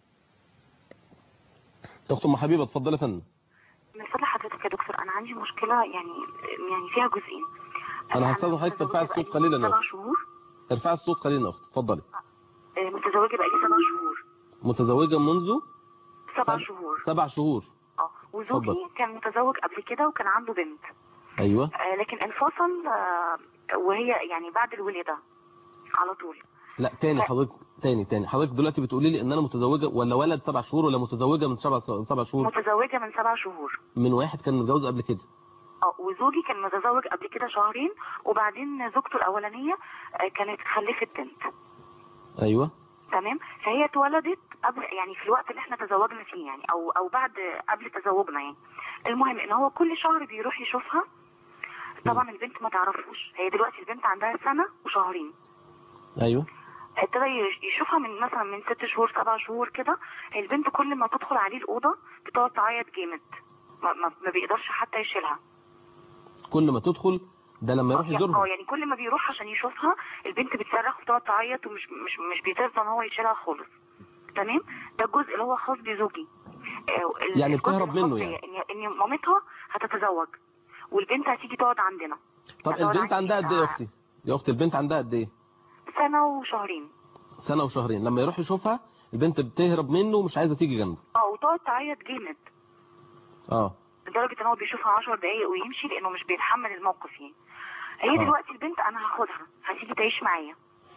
أخت أم حبيبة اتفضلي يا فندم من فضل حضرتك يا دكتور انا عندي مشكله يعني يعني فيها جزئين أنا هستاذن حضرتك ترفعي الصوت قليلا يا سبع أخت شهور ارفعي الصوت قليلا يا أخت اتفضلي آه، متزوجه بقالي سبع شهور متزوجة منذ سبع سب- شهور سبع شهور اه وزوجي اتفضل. كان متزوج قبل كده وكان عنده بنت أيوه آه، لكن انفصل آه، وهي يعني بعد الولاده على طول لا تاني حضرتك تاني تاني حضرتك دلوقتي بتقولي لي ان انا متزوجه ولا ولد سبع شهور ولا متزوجه من سبع سبع شهور متزوجه من سبع شهور من واحد كان متجوز قبل كده اه وزوجي كان متزوج قبل كده شهرين وبعدين زوجته الاولانيه آه، كانت خلفت بنت ايوه تمام فهي اتولدت قبل يعني في الوقت اللي احنا تزوجنا فيه يعني او او بعد قبل تزوجنا يعني المهم ان هو كل شهر بيروح يشوفها طبعا البنت ما تعرفوش هي دلوقتي البنت عندها سنه وشهرين ايوه ابتدى يش- يشوفها من مثلا من ست شهور سبع شهور كده البنت كل ما تدخل عليه الاوضه بتقعد تعيط جامد ما, ما, ما بيقدرش حتى يشيلها كل ما تدخل ده لما يروح يعني- يزورها اه يعني كل ما بيروح عشان يشوفها البنت بتصرخ وتقعد تعيط ومش مش مش بيترضى ان هو يشيلها خالص تمام ده الجزء اللي هو خاص بزوجي آه، ال- يعني الجزء بتهرب الخاص منه بيا يعني. ان ان مامتها هتتزوج والبنت هتيجي تقعد عندنا طب هتقعد البنت عندي عندها قد ايه يا اختي يا اختي البنت عندها قد ايه سنه وشهرين سنه وشهرين لما يروح يشوفها البنت بتهرب منه ومش عايزه تيجي جنبه اه وتقعد تعيط جامد اه لدرجه ان هو بيشوفها 10 دقايق ويمشي لانه مش بيتحمل الموقف يعني هي آه. دلوقتي البنت انا هاخدها هتيجي تعيش معايا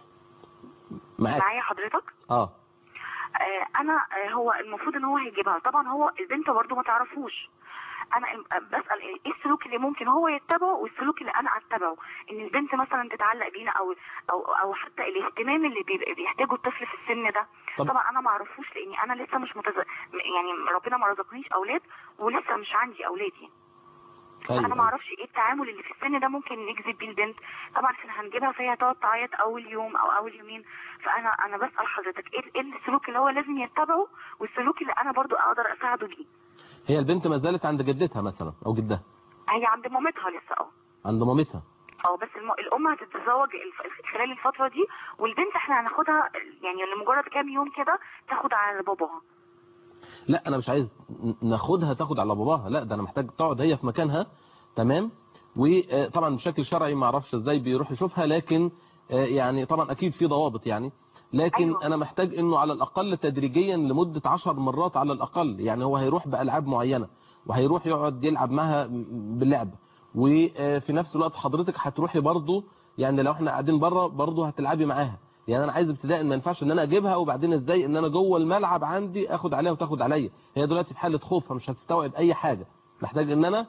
معاك معايا حضرتك اه آه، انا آه، هو المفروض ان هو هيجيبها طبعا هو البنت برضو ما تعرفوش انا الم- آه، بسال ايه السلوك اللي ممكن هو يتبعه والسلوك اللي انا اتبعه ان البنت مثلا تتعلق بينا او او او حتى الاهتمام اللي بيبقى بيحتاجه الطفل في السن ده طب- طبعا انا ما اعرفوش لاني انا لسه مش متز... يعني ربنا ما رزقنيش اولاد ولسه مش عندي اولادي أيوة، انا ما اعرفش ايه التعامل اللي في السن ده ممكن نجذب بيه البنت طبعا احنا هنجيبها فهي هتقعد تعيط اول يوم او اول يومين فانا انا بسال حضرتك ايه ايه السلوك اللي هو لازم يتبعه والسلوك اللي انا برضو اقدر اساعده بيه هي البنت ما زالت عند جدتها مثلا او جدها هي عند مامتها لسه اه عند مامتها اه بس الم... الام هتتزوج الف... خلال الفتره دي والبنت احنا هناخدها يعني لمجرد كام يوم كده تاخد على باباها لا انا مش عايز ن- ناخدها تاخد على باباها لا ده انا محتاج تقعد هي في مكانها تمام وطبعا بشكل شرعي ما اعرفش ازاي بيروح يشوفها لكن آه، يعني طبعا اكيد في ضوابط يعني لكن أيوة. انا محتاج انه على الاقل تدريجيا لمدة عشر مرات على الاقل يعني هو هيروح بالعاب معينة وهيروح يقعد يلعب معها باللعب وفي نفس الوقت حضرتك هتروحي برضو يعني لو احنا قاعدين بره برضو هتلعبي معاها يعني انا عايز ابتداء ما ينفعش ان انا اجيبها وبعدين ازاي ان انا جوه الملعب عندي اخد عليها وتاخد عليا هي دلوقتي في حالة خوفها مش هتستوعب اي حاجة محتاج ان انا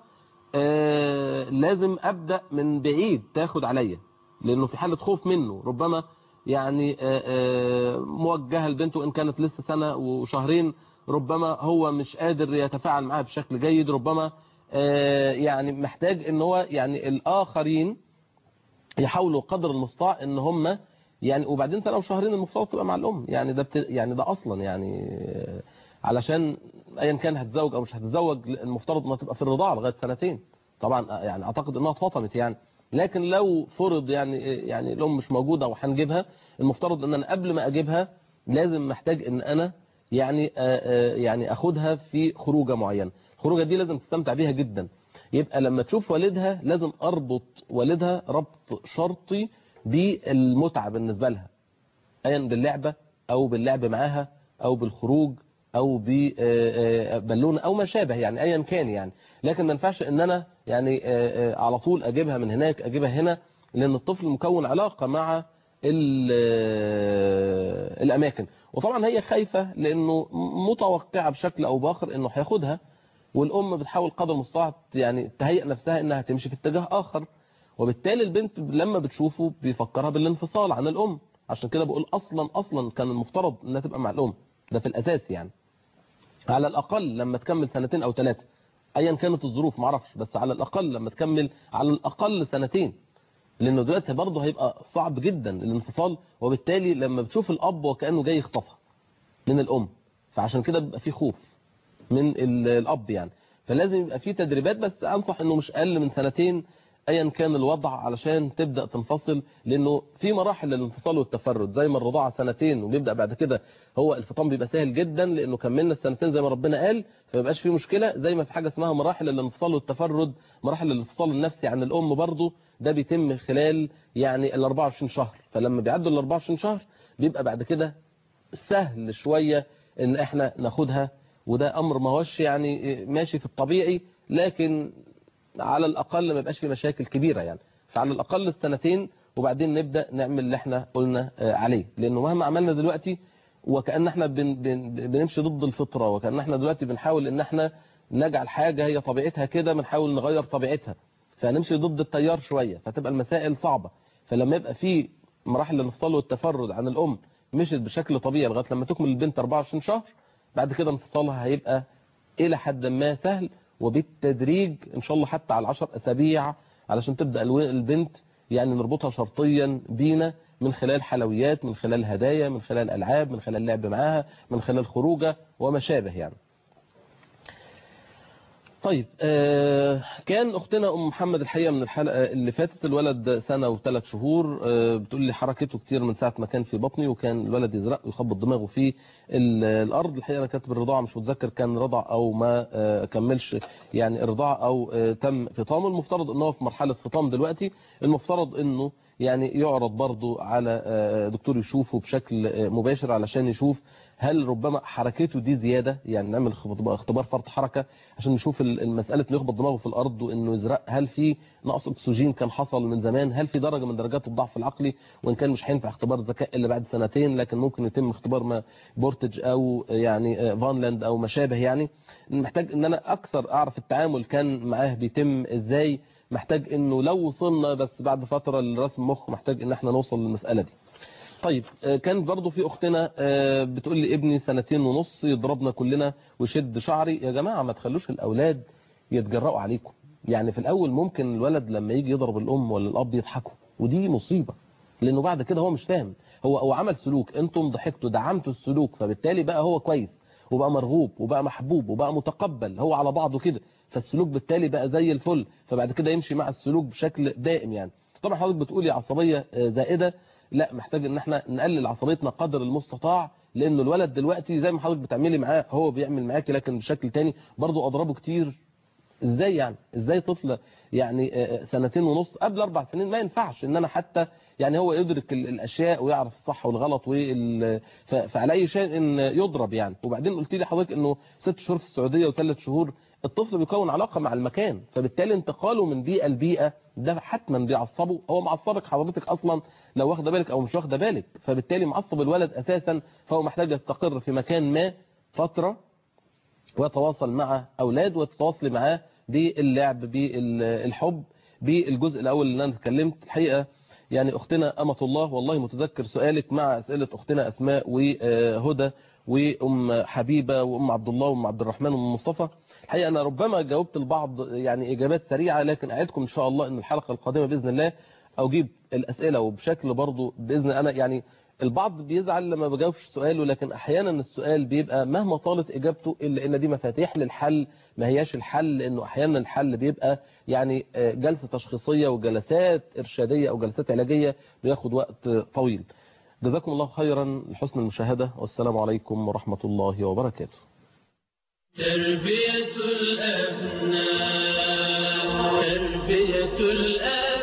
آه لازم ابدا من بعيد تاخد عليا لانه في حالة خوف منه ربما يعني آه آه موجهه البنت وان كانت لسه سنة وشهرين ربما هو مش قادر يتفاعل معاها بشكل جيد ربما آه يعني محتاج ان هو يعني الاخرين يحاولوا قدر المستطاع ان هم يعني وبعدين سنه وشهرين المفترض تبقى مع الام يعني ده بت... يعني ده اصلا يعني آه، علشان ايا كان هتتزوج او مش هتتزوج المفترض انها تبقى في الرضاعه لغايه سنتين طبعا آه، يعني اعتقد انها اتفطمت يعني لكن لو فرض يعني يعني الام مش موجوده وهنجيبها المفترض ان انا قبل ما اجيبها لازم محتاج ان انا يعني آه، آه، يعني اخدها في خروجه معينه الخروجه دي لازم تستمتع بيها جدا يبقى لما تشوف والدها لازم اربط والدها ربط شرطي بالمتعه بالنسبه لها ايا باللعبه او باللعب معاها او بالخروج او ببالونه او ما شابه يعني ايا كان يعني لكن ما ينفعش ان انا يعني آه، آه، على طول اجيبها من هناك اجيبها هنا لان الطفل مكون علاقه مع ال- آه، الاماكن وطبعا هي خايفه لانه متوقعه بشكل او باخر انه هياخدها والام بتحاول قدر المستطاع يعني تهيئ نفسها انها تمشي في اتجاه اخر وبالتالي البنت لما بتشوفه بيفكرها بالانفصال عن الام عشان كده بقول اصلا اصلا كان المفترض انها تبقى مع الام ده في الاساس يعني على الاقل لما تكمل سنتين او ثلاثه ايا كانت الظروف معرفش بس على الاقل لما تكمل على الاقل سنتين لانه دلوقتي برضه هيبقى صعب جدا الانفصال وبالتالي لما بتشوف الاب وكانه جاي يخطفها من الام فعشان كده بيبقى في خوف من ال- الاب يعني فلازم يبقى في تدريبات بس انصح انه مش اقل من سنتين ايا كان الوضع علشان تبدا تنفصل لانه في مراحل للانفصال والتفرد زي ما الرضاعه سنتين وبيبدا بعد كده هو الفطام بيبقى سهل جدا لانه كملنا السنتين زي ما ربنا قال فما يبقاش في مشكله زي ما في حاجه اسمها مراحل الانفصال والتفرد مراحل الانفصال النفسي عن الام برضه ده بيتم خلال يعني ال 24 شهر فلما بيعدوا ال 24 شهر بيبقى بعد كده سهل شويه ان احنا ناخدها وده امر ما هوش يعني ماشي في الطبيعي لكن على الاقل ما يبقاش في مشاكل كبيره يعني فعلى الاقل السنتين وبعدين نبدا نعمل اللي احنا قلنا آه، عليه لانه مهما عملنا دلوقتي وكان احنا بن بن بنمشي ضد الفطره وكان احنا دلوقتي بنحاول ان احنا نجعل حاجه هي طبيعتها كده بنحاول نغير طبيعتها فهنمشي ضد التيار شويه فتبقى المسائل صعبه فلما يبقى في مراحل الانفصال والتفرد عن الام مشيت بشكل طبيعي لغايه لما تكمل البنت 24 شهر بعد كده انفصالها هيبقى الى حد ما سهل وبالتدريج ان شاء الله حتى على 10 اسابيع علشان تبدا الو- البنت يعني نربطها شرطيا بينا من خلال حلويات من خلال هدايا من خلال العاب من خلال لعب معاها من خلال خروجه وما شابه يعني طيب آه كان اختنا ام محمد الحقيقه من الحلقه اللي فاتت الولد سنه وثلاث شهور آه بتقول لي حركته كتير من ساعه ما كان في بطني وكان الولد يزرق ويخبط دماغه في ال- الارض الحقيقه انا كاتب الرضاعه مش متذكر كان رضع او ما آه كملش يعني الرضاعه او آه تم فطامه المفترض ان هو في مرحله فطام دلوقتي المفترض انه يعني يعرض برضه على آه، دكتور يشوفه بشكل آه، مباشر علشان يشوف هل ربما حركته دي زيادة يعني نعمل اختبار اختبار فرط حركة عشان نشوف ال- المسألة انه يخبط دماغه في الأرض وإنه يزرق هل في نقص أكسجين كان حصل من زمان هل في درجة من درجات الضعف العقلي وإن كان مش هينفع اختبار ذكاء إلا بعد سنتين لكن ممكن يتم اختبار ما بورتج أو يعني آه، فانلاند أو ما شابه يعني محتاج إن أنا أكثر أعرف التعامل كان معاه بيتم إزاي محتاج إنه لو وصلنا بس بعد فترة لرسم مخ محتاج إن احنا نوصل للمسألة دي طيب آه، كان برضو في اختنا آه، بتقول لي ابني سنتين ونص يضربنا كلنا ويشد شعري يا جماعة ما تخلوش الاولاد يتجرأوا عليكم يعني في الاول ممكن الولد لما يجي يضرب الام ولا الاب يضحكوا ودي مصيبة لانه بعد كده هو مش فاهم هو هو عمل سلوك انتم ضحكتوا دعمتوا السلوك فبالتالي بقى هو كويس وبقى مرغوب وبقى محبوب وبقى متقبل هو على بعضه كده فالسلوك بالتالي بقى زي الفل فبعد كده يمشي مع السلوك بشكل دائم يعني طبعا حضرتك بتقولي عصبية آه، زائدة لا محتاج ان احنا نقلل عصبيتنا قدر المستطاع لانه الولد دلوقتي زي ما حضرتك بتعملي معاه هو بيعمل معاكي لكن بشكل تاني برضه اضربه كتير ازاي يعني ازاي طفل يعني آه، آه، سنتين ونص قبل اربع سنين ما ينفعش ان انا حتى يعني هو يدرك ال- الاشياء ويعرف الصح والغلط وال ف- فعلى اي شيء ان يضرب يعني وبعدين قلت لي حضرتك انه ست شهور في السعوديه وثلاث شهور الطفل بيكون علاقه مع المكان فبالتالي انتقاله من بيئه لبيئه ده حتما بيعصبه هو معصبك حضرتك اصلا لو واخده بالك او مش واخده بالك فبالتالي معصب الولد اساسا فهو محتاج يستقر في مكان ما فتره ويتواصل مع أولاد وتتواصل معاه باللعب بالحب بالجزء الأول اللي أنا اتكلمت الحقيقة يعني أختنا أمة الله والله متذكر سؤالك مع أسئلة أختنا أسماء وهدى وأم حبيبة وأم عبد الله وأم عبد الرحمن وأم مصطفى الحقيقة أنا ربما جاوبت البعض يعني إجابات سريعة لكن أعدكم إن شاء الله أن الحلقة القادمة بإذن الله أجيب الأسئلة وبشكل برضو بإذن أنا يعني البعض بيزعل لما بجاوبش سؤاله لكن احيانا السؤال بيبقى مهما طالت اجابته الا ان دي مفاتيح للحل ما هياش الحل لانه احيانا الحل بيبقى يعني آه، جلسه تشخيصيه وجلسات ارشاديه او جلسات علاجيه بياخد وقت طويل جزاكم الله خيرا لحسن المشاهده والسلام عليكم ورحمه الله وبركاته تربية الأبناء تربية الآباء